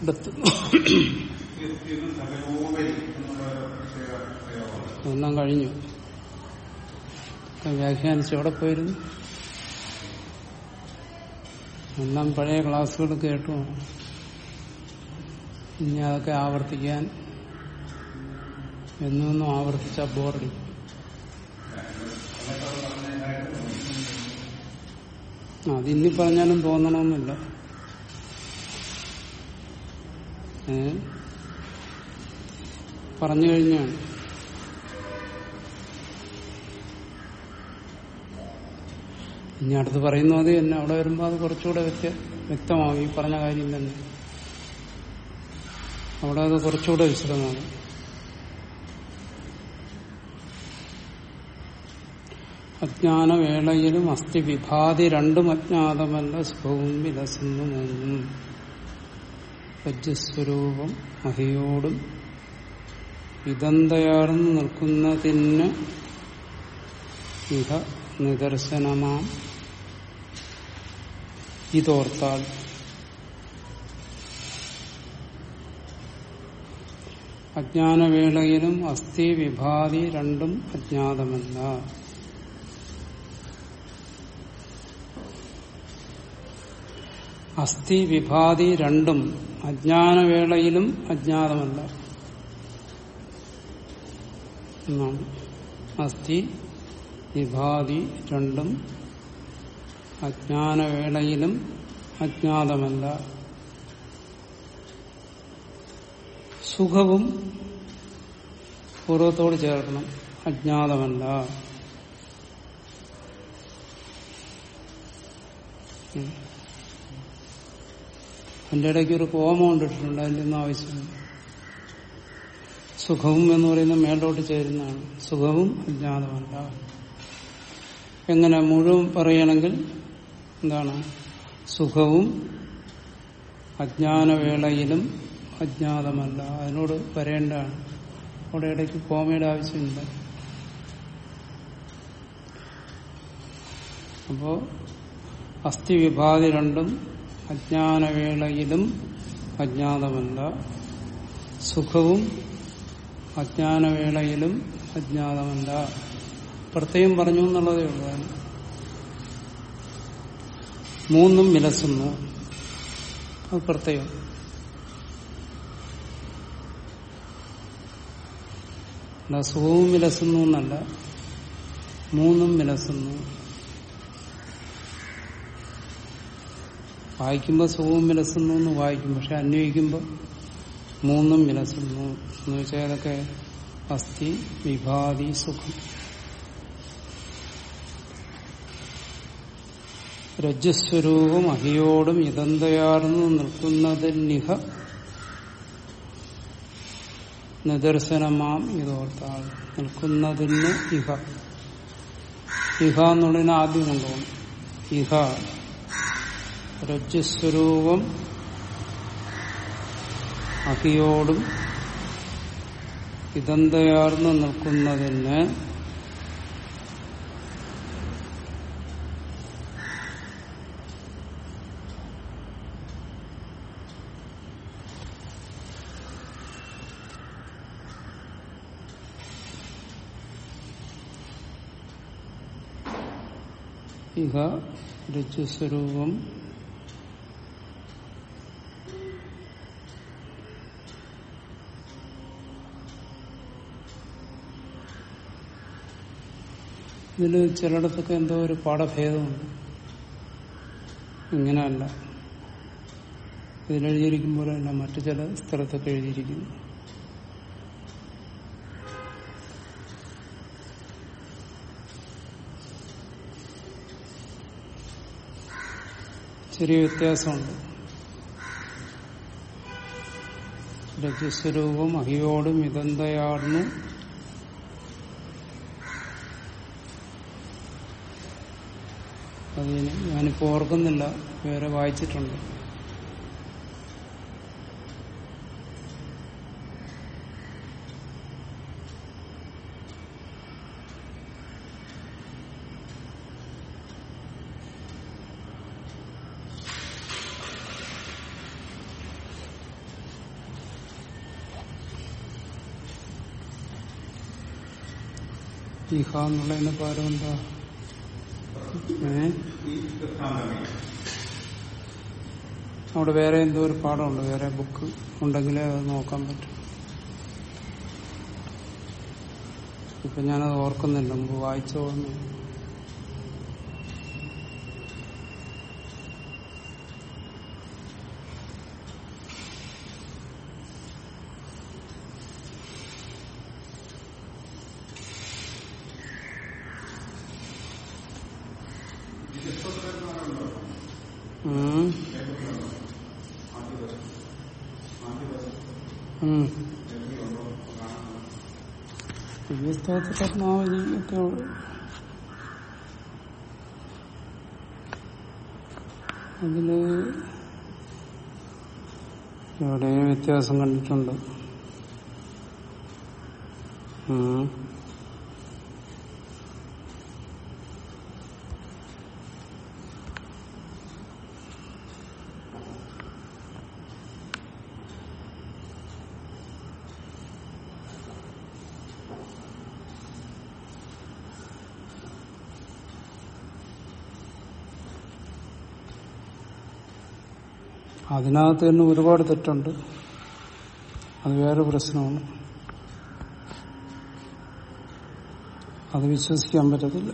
അടുത്ത് ഇത് സകലോപരി എന്നുള്ള ഒരു പ്രത്യേക പ്രയോഗമാണ് അതെല്ലാം കഴിഞ്ഞു ഒക്കെ വ്യാഖ്യാനിച്ച് എവിടെ പോയിരുന്നു എല്ലാം പഴയ ക്ലാസ്സുകൾ കേട്ടു ഇനി അതൊക്കെ ആവർത്തിക്കാൻ എന്നൊന്നും ആവർത്തിച്ച ബോറടി അത് ഇനി പറഞ്ഞാലും തോന്നണമെന്നില്ല ഏ പറഞ്ഞു കഴിഞ്ഞാണ് ഇനി അടുത്ത് പറയുന്നു അത് തന്നെ അവിടെ വരുമ്പോൾ അത് കുറച്ചുകൂടെ വ്യക്ത വ്യക്തമാകും ഈ പറഞ്ഞ കാര്യം തന്നെ അവിടെ അത് കുറച്ചുകൂടെ വിശദമാകും അജ്ഞാനവേളയിലും അസ്ഥി വിഭാതി രണ്ടും അജ്ഞാതമല്ല സുഖവും വിലസുന്നു മൂന്നും രജ്ജസ്വരൂപം മഹിയോടും ഇതന്തയാർന്നു നിൽക്കുന്നതിന് ഇഹ നിദർശനമാം ഇതോർത്താൽ അജ്ഞാനവേളയിലും അസ്ഥി വിഭാതി രണ്ടും അജ്ഞാതമല്ല അസ്ഥി വിഭാതി രണ്ടും അജ്ഞാനവേളയിലും അജ്ഞാതമല്ല എന്നാണ് അസ്ഥി വിഭാതി രണ്ടും അജ്ഞാനവേളയിലും അജ്ഞാതമല്ല സുഖവും പൂർവ്വത്തോട് ചേർക്കണം അജ്ഞാതമല്ല ഉം. അതിന്റെ ഇടയ്ക്ക് ഒരു കോമ കൊണ്ടിട്ടുണ്ട് അതിന്റെ ഒന്നും ആവശ്യമില്ല സുഖവും എന്ന് പറയുന്നത് മേലോട്ട് ചേരുന്നതാണ് സുഖവും അജ്ഞാതമല്ല എങ്ങനെ മുഴുവൻ പറയുകയാണെങ്കിൽ എന്താണ് സുഖവും അജ്ഞാനവേളയിലും അജ്ഞാതമല്ല അതിനോട് വരേണ്ടതാണ് അവിടെ ഇടയ്ക്ക് കോമയുടെ ആവശ്യമില്ല അപ്പോ അസ്ഥി വിഭാതി രണ്ടും അജ്ഞാനവേളയിലും അജ്ഞാതമല്ല സുഖവും അജ്ഞാനവേളയിലും അജ്ഞാതമല്ല പ്രത്യേകം പറഞ്ഞു എന്നുള്ളതേ ഉള്ളൂ അതിന്. മൂന്നും വിലസുന്നു അത് പ്രത്യേകം അല്ല സുഖവും വിലസുന്നു എന്നല്ല മൂന്നും വിലസുന്നു വായിക്കുമ്പോൾ സുഖവും വിലസുന്നു എന്ന് വായിക്കും പക്ഷെ അന്വയിക്കുമ്പോൾ മൂന്നും വിലസുന്നു എന്ന് വെച്ചാൽ അതൊക്കെ അസ്ഥി വിഭാതി സുഖം രജ്ജസ്വരൂപം അഹിയോടും ഇതന്തയാർന്നു നിൽക്കുന്നതിനിഹ നിദർശനമാം ഇതോർത്താൾ നിൽക്കുന്നതിന് ഇഹ ഇഹ എന്നുള്ളതിന് ആദ്യം കൊണ്ടുപോകണം ഇഹ രജ്ജസ്വരൂപം അഹിയോടും ഇതന്തയാർന്നു നിൽക്കുന്നതിന് ഇഹ രജ്ജുസ്വരൂപം ഇതിൽ ചിലയിടത്തൊക്കെ എന്തോ ഒരു പാഠഭേദമുണ്ട് ഇങ്ങനെയല്ല ഇതിലെഴുതിയിരിക്കുമ്പോഴല്ല മറ്റു ചില സ്ഥലത്തൊക്കെ എഴുതിയിരിക്കുന്നു ചെറിയ വ്യത്യാസമുണ്ട് രജസ്വരൂപം അഹിയോടും ഇതന്തയാർന്നു അതിന് ഞാനിപ്പോ ഓർക്കുന്നില്ല വേറെ വായിച്ചിട്ടുണ്ട് ഇഹ എന്നുള്ളതിന് പാരം എന്താ ഏ ഈ ദൃഷ്ടാന്തമേ അവിടെ വേറെ എന്തോ ഒരു പാഠമുണ്ട് വേറെ ബുക്ക് ഉണ്ടെങ്കിലേ അത് നോക്കാൻ പറ്റും ഇപ്പൊ ഞാനത് ഓർക്കുന്നില്ല മുമ്പ് വായിച്ച ഓർമ്മ ഉം. ഉം. ഈ സ്തോത്രപത്മാവലി ഒക്കെ അതില് എവിടെയോ വ്യത്യാസം കണ്ടിട്ടുണ്ട് ഉം. അതിനകത്ത് തന്നെ ഒരുപാട് തെറ്റുണ്ട് അത് വേറെ പ്രശ്നമാണ് അത് വിശ്വസിക്കാൻ പറ്റത്തില്ല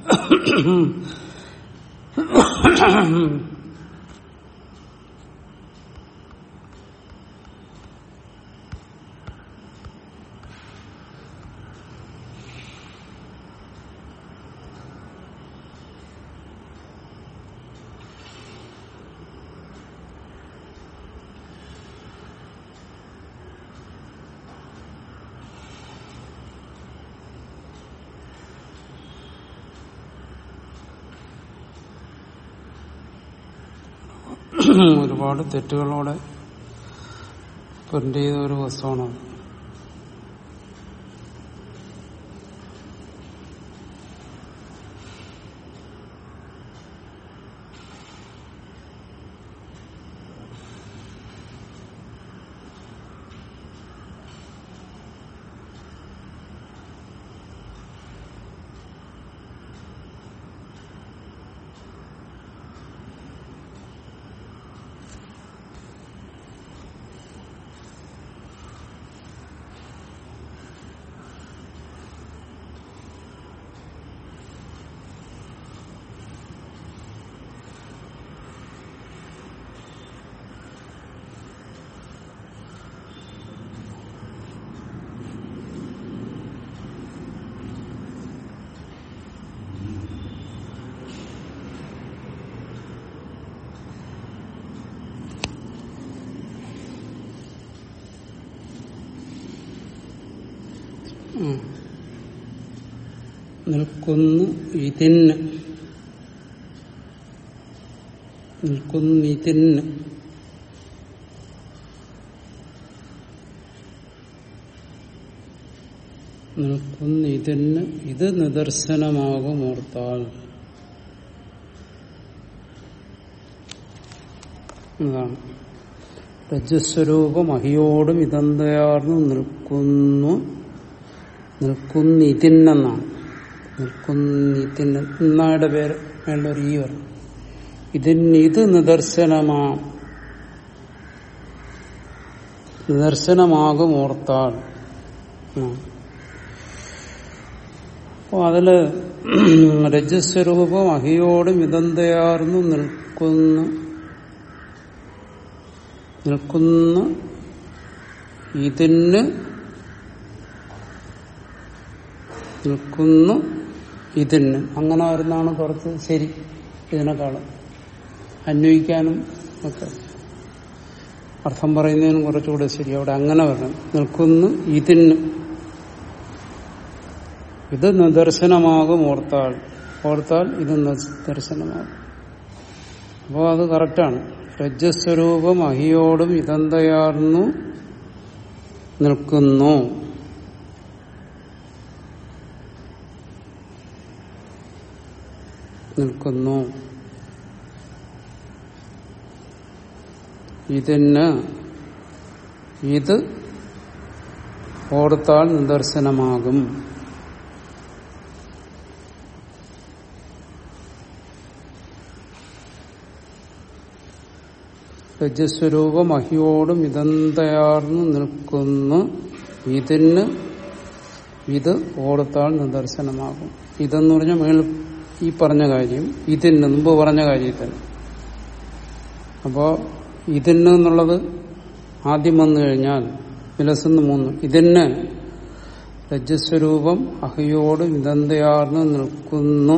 ഒരുപാട് തെറ്റുകളോടെ പ്രിന്റ് ചെയ്ത ഒരു വസ്തുവാണ് അത്. ഉം. നിൽക്കുന്നു ഇതിന് നിൽക്കുന്നു ഇതിന് നിൽക്കുന്നു ഇതിന് ഇത് നിദർശനമാകും ഓർത്താൽ അതാണ് രജസ്വരൂപം അഹിയോടും ഇതന്തയാർന്നു നിൽക്കുന്നു നിൽക്കുന്നിതിന്നെന്നാണ് നിൽക്കുന്നിതിന് ഇന്നായുടെ പേര് മേളൊരു ഈ വരും ഇതിന് ഇത് നിദർശനമാ നിദർശനമാകും ഓർത്താൽ ഉം. അപ്പൊ അതില് രജസ്വരൂപം അഹിയോടും ഇതന്തയാർന്നു നിൽക്കുന്ന നിൽക്കുന്ന ഇതിന് നിൽക്കുന്നു ഇതിന് അങ്ങനെ വരുന്നതാണ് കുറച്ച് ശരി ഇതിനേക്കാളും അന്വയിക്കാനും ഒക്കെ അർത്ഥം പറയുന്നതിനും കുറച്ചുകൂടെ ശരി അവിടെ അങ്ങനെ വരണം നിൽക്കുന്നു ഇതിന് ഇത് നിദർശനമാകും ഓർത്താൽ ഓർത്താൽ ഇത് നിദർശനമാകും അപ്പോൾ അത് കറക്റ്റാണ് രജ്ജസ്വരൂപം അഹിയോടും ഇതന്തയാർന്നു നിൽക്കുന്നു നിൽക്കുന്നു ഇതിന് ഇത് ഓർത്താൽ നിദർശനമാകും രജസ്വരൂപം അഹിയോടും ഇതന്തയാർന്നു നിൽക്കുന്നു ഇതിന് ഇത് ഓടത്താൽ നിദർശനമാകും ഇതെന്ന് പറഞ്ഞാൽ മേൾ ഈ പറഞ്ഞ കാര്യം ഇതിന് മുമ്പ് പറഞ്ഞ കാര്യത്തിൽ അപ്പോ ഇതിന് എന്നുള്ളത് ആദ്യം വന്നു കഴിഞ്ഞാൽ വിലസുന്ന മൂന്ന് ഇതിന് രജസ്വരൂപം അഹയോട് വിദന്തയാർന്ന് നിൽക്കുന്നു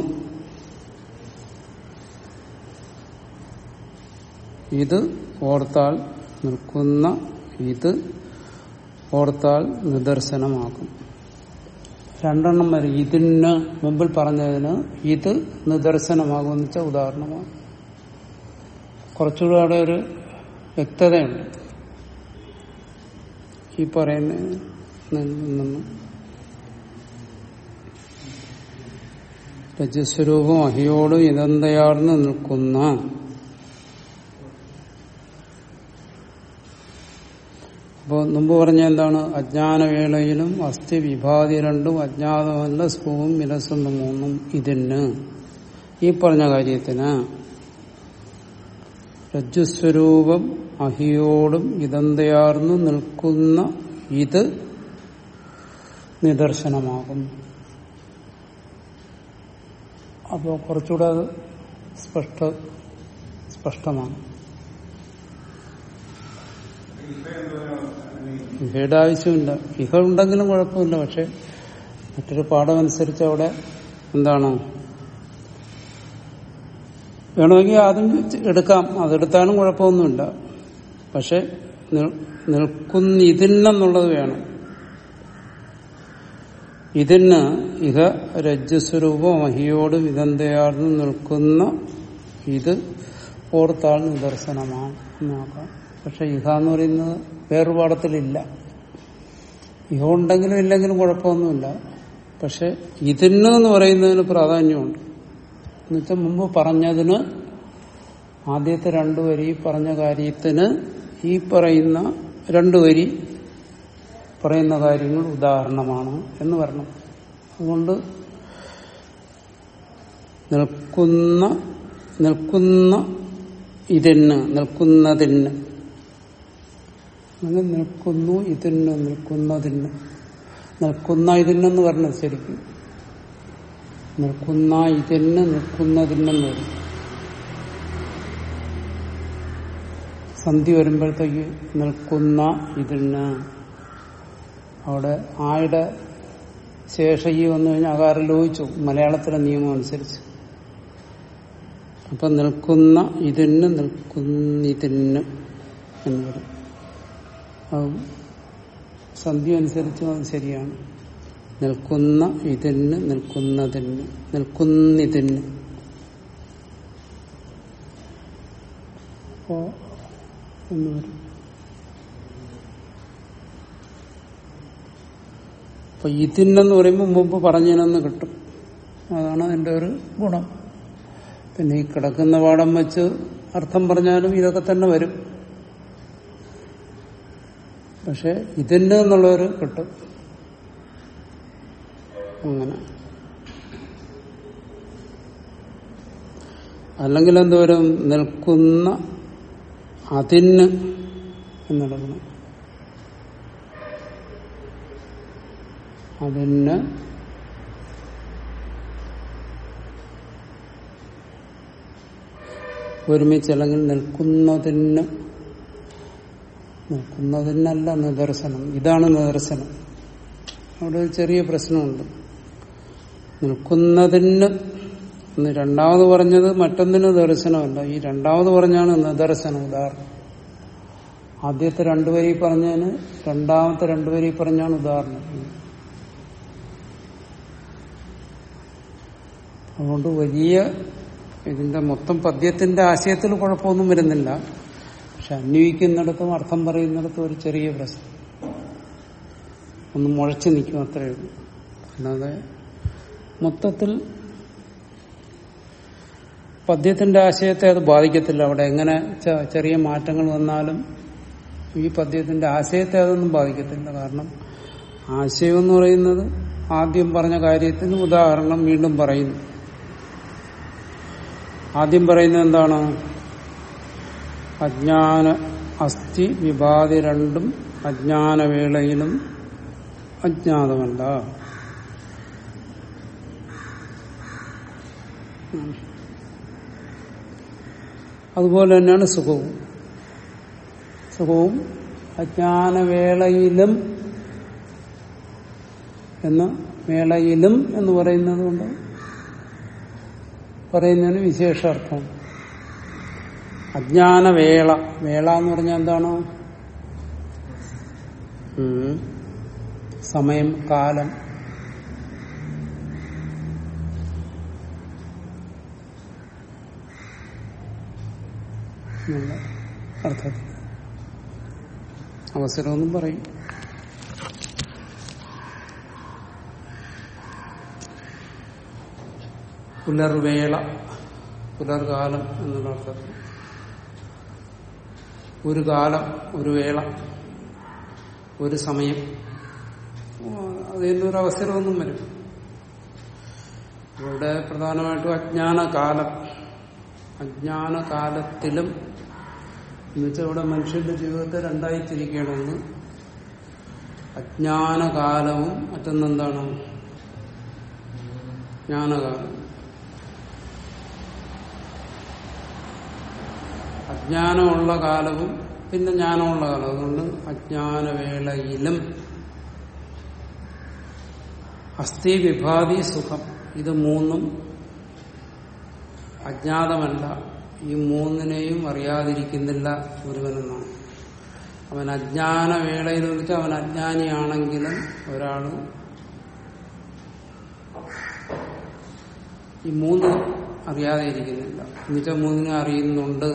ഇത് ഓർത്താൽ നിൽക്കുന്ന ഇത് ഓർത്താൽ നിദർശനമാകും രണ്ടെണ്ണം വരെ ഇതിന് മുമ്പിൽ പറഞ്ഞതിന് ഇത് നിദർശനമാകുമെന്ന് വെച്ചാൽ ഉദാഹരണമാണ് കുറച്ചുകൂടെ അവിടെ ഒരു വ്യക്തതയുണ്ട് ഈ പറയുന്നതിൽ നിന്ന് രജസ്വരൂപം അഹിയോട് ഇതന്തയാർന്ന് നിൽക്കുന്ന അപ്പോൾ മുമ്പ് പറഞ്ഞ എന്താണ് അജ്ഞാനവേളയിലും അസ്ഥി വിഭാതി രണ്ടും അജ്ഞാതമല്ല സ്പൂവും വിലസുന്ന മൂന്നും ഇതിന് ഈ പറഞ്ഞ കാര്യത്തിന് രജ്ജുസ്വരൂപം അഹിയോടും ഇതന്തയാർന്നു നിൽക്കുന്ന ഇത് നിദർശനമാകും അപ്പോൾ കുറച്ചുകൂടെ അത് സ്പഷ്ട സ്പഷ്ടമാണ് ഇഹയുടെ ആവശ്യമില്ല ഇഹ ഉണ്ടെങ്കിലും കുഴപ്പമില്ല പക്ഷെ മറ്റൊരു പാഠമനുസരിച്ച് അവിടെ എന്താണ് വേണമെങ്കിൽ ആദ്യം എടുക്കാം അതെടുത്താലും കുഴപ്പമൊന്നുമില്ല പക്ഷെ നിൽക്കുന്ന ഇതിനെന്നുള്ളത് വേണം ഇതിന് ഇഹ രജ്ജുസ്വരൂപം അഹിയോട് വിദന്തയാർന്ന് നിൽക്കുന്ന ഇത് ഓർത്താൾ നിദർശനമാണ് നോക്കാം പക്ഷെ ഇഹ എന്ന് പറയുന്നത് വേറൊരു പാഠത്തിലില്ല ഇഹ ഉണ്ടെങ്കിലും ഇല്ലെങ്കിലും കുഴപ്പമൊന്നുമില്ല പക്ഷെ ഇതിന് എന്ന് പറയുന്നതിന് പ്രാധാന്യമുണ്ട് എന്നുവെച്ചാൽ മുമ്പ് പറഞ്ഞതിന് ആദ്യത്തെ രണ്ടു വരി പറഞ്ഞ കാര്യത്തിന് ഈ പറയുന്ന രണ്ടു വരി പറയുന്ന കാര്യങ്ങൾ ഉദാഹരണമാണ് എന്ന് പറഞ്ഞു അതുകൊണ്ട് നിൽക്കുന്ന നിൽക്കുന്ന ഇതിന് നിൽക്കുന്നതിന് അങ്ങനെ നിൽക്കുന്നു ഇതിന് നിൽക്കുന്നതിന് നിൽക്കുന്ന ഇതിനെന്ന് പറഞ്ഞത് ശരിക്കും നിൽക്കുന്ന ഇതിന് നിൽക്കുന്നതിനെന്ന് വരും സന്ധി വരുമ്പോഴത്തേക്ക് നിൽക്കുന്ന ഇതിന് അവിടെ ആയുടെ ശേഷം ഈ വന്നു കഴിഞ്ഞാൽ അകാരം ലോഹിച്ചു മലയാളത്തിലെ നിയമം അനുസരിച്ച് അപ്പൊ നിൽക്കുന്ന ഇതിന് നിൽക്കുന്നിതിന് എന്ന് പറയും അത് സന്ധി അനുസരിച്ചും അത് ശരിയാണ് നിൽക്കുന്ന ഇതിന് നിൽക്കുന്നതിന് നിൽക്കുന്നിതിന് അപ്പോ എന്ന് വരും അപ്പൊ ഇതിനെന്ന് പറയുമ്പോൾ മുമ്പ് പറഞ്ഞതിനെന്ന് കിട്ടും അതാണ് അതിന്റെ ഒരു ഗുണം പിന്നെ ഈ കിടക്കുന്ന പാഠം വെച്ച് അർത്ഥം പറഞ്ഞാലും ഇതൊക്കെ തന്നെ വരും പക്ഷെ ഇതിന്റെ എന്നുള്ളൊരു കിട്ടും അങ്ങനെ അല്ലെങ്കിൽ എന്തോരം നിൽക്കുന്ന അതിന് എന്നെടുക്കണം അതിന് ഒരുമിച്ച് അല്ലെങ്കിൽ നിൽക്കുന്നതിന് നിൽക്കുന്നതിനല്ല നിദർശനം ഇതാണ് നിദർശനം അവിടെ ഒരു ചെറിയ പ്രശ്നമുണ്ട് നിൽക്കുന്നതിന് എന്ന് രണ്ടാമത് പറഞ്ഞത് മറ്റൊന്നിന് ദർശനമല്ല ഈ രണ്ടാമത് പറഞ്ഞാണ് നിദർശനം ഉദാഹരണം ആദ്യത്തെ രണ്ടുപേരി പറഞ്ഞതിന് രണ്ടാമത്തെ രണ്ടുപേരി പറഞ്ഞാണ് ഉദാഹരണം അതുകൊണ്ട് വലിയ ഇതിന്റെ മൊത്തം പദ്യത്തിന്റെ ആശയത്തിൽ കുഴപ്പമൊന്നും വരുന്നില്ല പക്ഷെ അന്വയിക്കുന്നിടത്തും അർത്ഥം പറയുന്നിടത്തും ഒരു ചെറിയ പ്രശ്നം ഒന്ന് മുഴച്ചു നിൽക്കും അത്രയേ ഉള്ളൂ അല്ലാതെ മൊത്തത്തിൽ പദ്യത്തിന്റെ ആശയത്തെ അത് ബാധിക്കത്തില്ല അവിടെ എങ്ങനെ ച- ചെറിയ മാറ്റങ്ങൾ വന്നാലും ഈ പദ്യത്തിന്റെ ആശയത്തെ അതൊന്നും ബാധിക്കത്തില്ല കാരണം ആശയം എന്ന് പറയുന്നത് ആദ്യം പറഞ്ഞ കാര്യത്തിന് ഉദാഹരണം വീണ്ടും പറയുന്നു ആദ്യം പറയുന്നത് എന്താണ് അജ്ഞാന അസ്ഥി വിഭാതി രണ്ടും അജ്ഞാനവേളയിലും അജ്ഞാതമല്ല ഉം. അതുപോലെ തന്നെയാണ് സുഖവും സുഖവും അജ്ഞാനവേളയിലും എന്ന വേളയിലും എന്ന് പറയുന്നത് കൊണ്ട് പറയുന്നതിന് വിശേഷാർത്ഥം അജ്ഞാനവേള വേള എന്ന് പറഞ്ഞാൽ എന്താണ് ഉം. സമയം കാലം എന്നുള്ള അർത്ഥത്തിൽ അവസരമൊന്നും പറയും പുലർവേള പുലർകാലം എന്നുള്ള അർത്ഥത്തിൽ ഒരു കാലം ഒരു വേള ഒരു സമയം അതിൽ ഒരു അവസരമൊന്നും വരും ഇവിടെ പ്രധാനമായിട്ടും അജ്ഞാനകാലം അജ്ഞാനകാലത്തിലും എന്നുവെച്ചാൽ ഇവിടെ മനുഷ്യന്റെ ജീവിതത്തെ രണ്ടായി തിരിക്കണമെന്ന് അജ്ഞാനകാലവും മറ്റൊന്നെന്താണ് ജ്ഞാനകാലം അജ്ഞാനമുള്ള കാലവും പിന്നെ ജ്ഞാനമുള്ള കാലം അതുകൊണ്ട് അജ്ഞാനവേളയിലും അസ്ഥി വിഭാതി സുഖം ഇത് മൂന്നും അജ്ഞാതമല്ല ഈ മൂന്നിനെയും അറിയാതിരിക്കുന്നില്ല ഒരുവനെന്നാണ് അവൻ അജ്ഞാന വേളയിൽ വെച്ച് അവൻ അജ്ഞാനിയാണെങ്കിലും ഒരാള് ഈ മൂന്ന് അറിയാതെ ഇരിക്കുന്നില്ല എന്നുവെച്ചാൽ മൂന്നിനെ അറിയുന്നുണ്ട്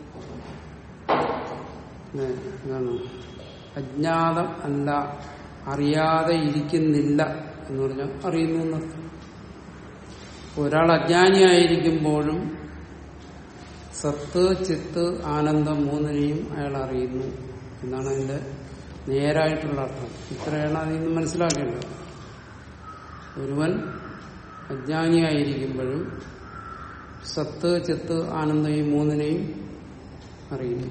ഏ, എന്താണ് അജ്ഞാതം അല്ല അറിയാതെ ഇരിക്കുന്നില്ല എന്ന് പറഞ്ഞാൽ അറിയുന്നു എന്നർത്ഥം ഒരാൾ അജ്ഞാനിയായിരിക്കുമ്പോഴും സത്ത് ചിത്ത് ആനന്ദം മൂന്നിനെയും അയാൾ അറിയുന്നു എന്നാണ് അതിന്റെ നേരായിട്ടുള്ള അർത്ഥം ഇത്രയാണ് അതിൽ നിന്ന് മനസ്സിലാക്കേണ്ടത് ഒരുവൻ അജ്ഞാനിയായിരിക്കുമ്പോഴും സത്ത് ചിത്ത് ആനന്ദം ഈ മൂന്നിനെയും അറിയുന്നു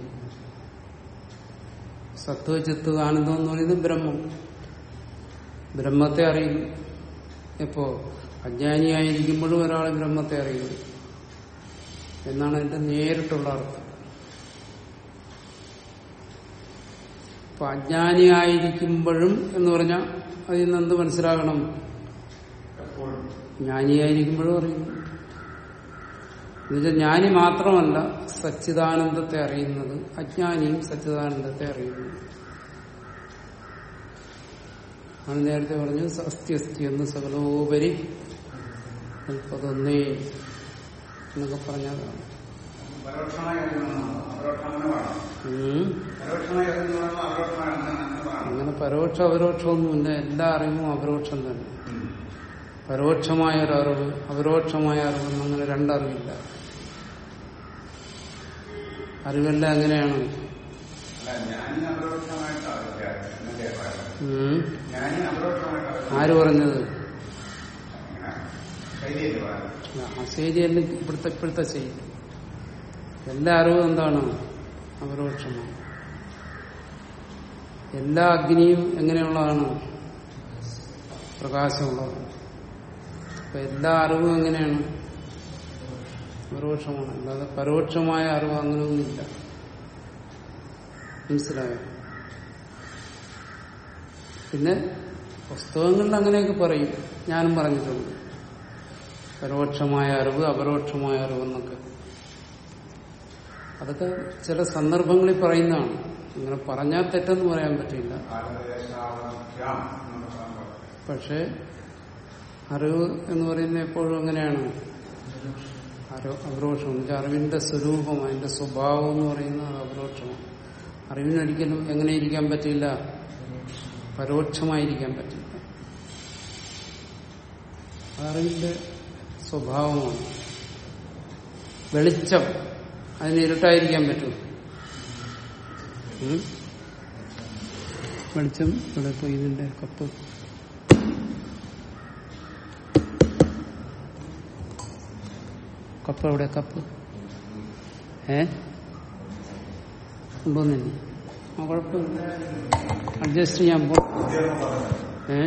സത്ത് ചിത്ത് ആനന്ദം എന്ന് പറയുന്നത് ബ്രഹ്മം ബ്രഹ്മത്തെ അറിയുന്നു എപ്പോ അജ്ഞാനിയായിരിക്കുമ്പോഴും ഒരാൾ ബ്രഹ്മത്തെ അറിയുന്നു എന്നാണ് അതിന്റെ നേരിട്ടുള്ള അർത്ഥം അപ്പൊ അജ്ഞാനിയായിരിക്കുമ്പോഴും എന്ന് പറഞ്ഞാൽ അതിൽ നിന്ന് എന്ത് മനസ്സിലാകണം എപ്പോഴും ജ്ഞാനിയായിരിക്കുമ്പോഴും അറിയുന്നു എന്നുവെച്ചാൽ ജ്ഞാനി മാത്രമല്ല സച്ചിദാനന്ദത്തെ അറിയുന്നത് അജ്ഞാനിയും സച്ചിദാനന്ദത്തെ അറിയുന്നു ആണ് നേരത്തെ പറഞ്ഞു അസ്ഥി അസ്ഥി എന്ന് സകലോപരി മുപ്പതൊന്നേ എന്നൊക്കെ പറഞ്ഞതാണ് പരോക്ഷമായി അറിയുന്നതാണ് അപരോക്ഷമായി വേണം ഉം. പരോക്ഷമായി അറിയുന്നതാണ് അപരോക്ഷമായി അങ്ങനെ വേണം അങ്ങനെ പരോക്ഷ അപരോക്ഷമൊന്നുമില്ല എല്ലാ അറിവും അപരോക്ഷം തന്നെ പരോക്ഷമായ ഒരു അറിവ് അപരോക്ഷമായ അറിവ് അങ്ങനെ രണ്ടറിവില്ല അറിവെല്ലാം എങ്ങനെയാണ് അല്ല ഞാനും അപരോക്ഷമായിട്ട് അറിയാം എന്നെ അഭിപ്രായം ഉം. ഞാനും അപരോക്ഷമായിട്ട് അറിയാം ആര് പറഞ്ഞത് അങ്ങനെ ശൈലിയല്ലേ പറയാം ആ ശരിയല്ല ഇവിടുത്തെ ഇപ്പോഴത്തെ ശരി എല്ലാ അറിവും എന്താണ് അപരോക്ഷമാണ് എല്ലാ അഗ്നിയും എങ്ങനെയുള്ളതാണ് പ്രകാശമുള്ളതാണ് അപ്പൊ എല്ലാ അറിവും എങ്ങനെയാണ് പരോക്ഷമാണ് അല്ലാതെ പരോക്ഷമായ അറിവ് അങ്ങനെയൊന്നുമില്ല മനസ്സിലായോ പിന്നെ പുസ്തകങ്ങളിൽ അങ്ങനെയൊക്കെ പറയും ഞാനും പറഞ്ഞിട്ടുണ്ട് പരോക്ഷമായ അറിവ് അപരോക്ഷമായ അറിവ് എന്നൊക്കെ അതൊക്കെ ചില സന്ദർഭങ്ങളിൽ പറയുന്നതാണ് അങ്ങനെ പറഞ്ഞാൽ തെറ്റെന്ന് പറയാൻ പറ്റില്ല കാലദേശാവധ്യാം എന്നൊക്കെ പറയുമ്പോൾ പക്ഷെ അറിവ് എന്ന് പറയുന്നത് എപ്പോഴും എങ്ങനെയാണ് അരോ- അപരോക്ഷം എന്ന് വെച്ചാൽ അറിവിന്റെ സ്വരൂപം അതിന്റെ സ്വഭാവം എന്ന് പറയുന്നത് അത് അപരോക്ഷമാണ് അറിവിനൊരിക്കലും എങ്ങനെ ഇരിക്കാൻ പറ്റില്ല പരോക്ഷമായിരിക്കാൻ പറ്റില്ല അത് അറിവിന്റെ സ്വഭാവമാണ് വെളിച്ചം അതിന് ഇരുട്ടായിരിക്കാൻ പറ്റും ഉം? വെളിച്ചം ഇവിടെ ഇപ്പൊ ഇതിന്റെ കപ്പ് കപ്പ് എവിടെ കപ്പ് ഏ കൊണ്ടുവന്നില്ലേ ആ കുഴപ്പമില്ല അഡ്ജസ്റ്റ് ചെയ്യാൻ പോ ഏ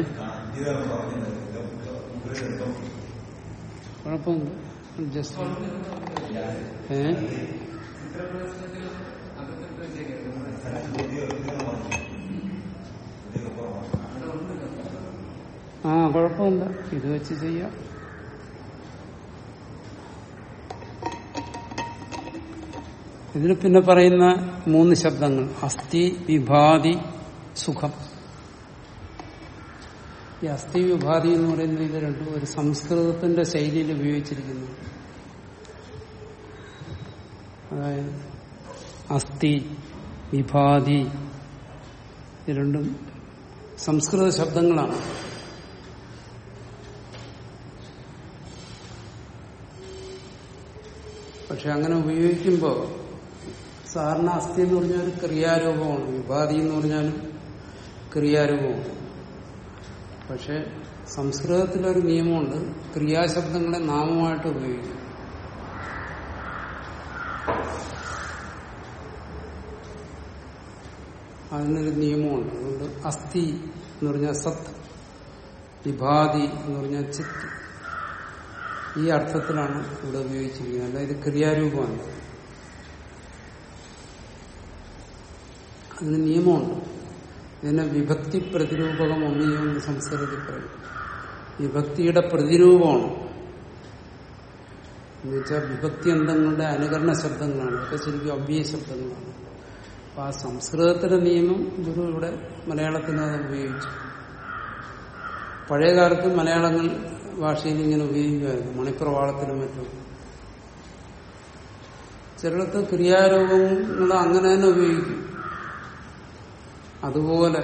കുഴപ്പമില്ല അഡ്ജസ്റ്റ് ഏ ആ കുഴപ്പമില്ല ഇത് വെച്ച് ചെയ്യാം ഇതിൽ പിന്നെ പറയുന്ന മൂന്ന് ശബ്ദങ്ങൾ അസ്ഥി വിഭാതി സുഖം ഈ അസ്ഥി വിഭാതി എന്ന് പറയുന്ന ഇത് രണ്ടും ഒരു സംസ്കൃതത്തിന്റെ ശൈലിയിൽ ഉപയോഗിച്ചിരിക്കുന്നു അതായത് അസ്ഥി വിഭാതി ഇത് രണ്ടും സംസ്കൃത ശബ്ദങ്ങളാണ് പക്ഷെ അങ്ങനെ ഉപയോഗിക്കുമ്പോൾ സാധാരണ അസ്ഥി എന്ന് പറഞ്ഞാൽ ഒരു ക്രിയാരൂപമാണ് വിഭാതി എന്ന് പറഞ്ഞാലും ക്രിയാരൂപമാണ് പക്ഷെ സംസ്കൃതത്തിലൊരു നിയമമുണ്ട് ക്രിയാശബ്ദങ്ങളെ നാമമായിട്ട് ഉപയോഗിക്കും അതിനൊരു നിയമമുണ്ട് അതുകൊണ്ട് അസ്ഥി എന്ന് പറഞ്ഞാൽ സത്ത് വിഭാതി എന്ന് പറഞ്ഞാൽ ചിത്ത് ഈ അർത്ഥത്തിലാണ് ഇവിടെ ഉപയോഗിച്ചിരിക്കുന്നത് അല്ല ഇത് ക്രിയാരൂപമാണ് അതിന് നിയമമുണ്ട് ഇതിനെ വിഭക്തി പ്രതിരൂപകം ഒന്നിയെന്ന് സംസ്കൃതത്തിൽ പറയും വിഭക്തിയുടെ പ്രതിരൂപമാണ് എന്നുവെച്ചാൽ വിഭക്തി അന്തങ്ങളുടെ അനുകരണ ശബ്ദങ്ങളാണ് ഇതൊക്കെ ശരിക്കും അവ്യയ ശബ്ദങ്ങളാണ് അപ്പൊ ആ സംസ്കൃതത്തിന്റെ നിയമം ഗുരു ഇവിടെ മലയാളത്തിന് അത് ഉപയോഗിച്ചു പഴയകാലത്ത് മലയാളങ്ങൾ ഭാഷയിൽ ഇങ്ങനെ ഉപയോഗിക്കുമായിരുന്നു മണിപ്രവാളത്തിനും മറ്റും ചിലടത്ത് ക്രിയാരൂപങ്ങൾ അങ്ങനെ തന്നെ ഉപയോഗിക്കും അതുപോലെ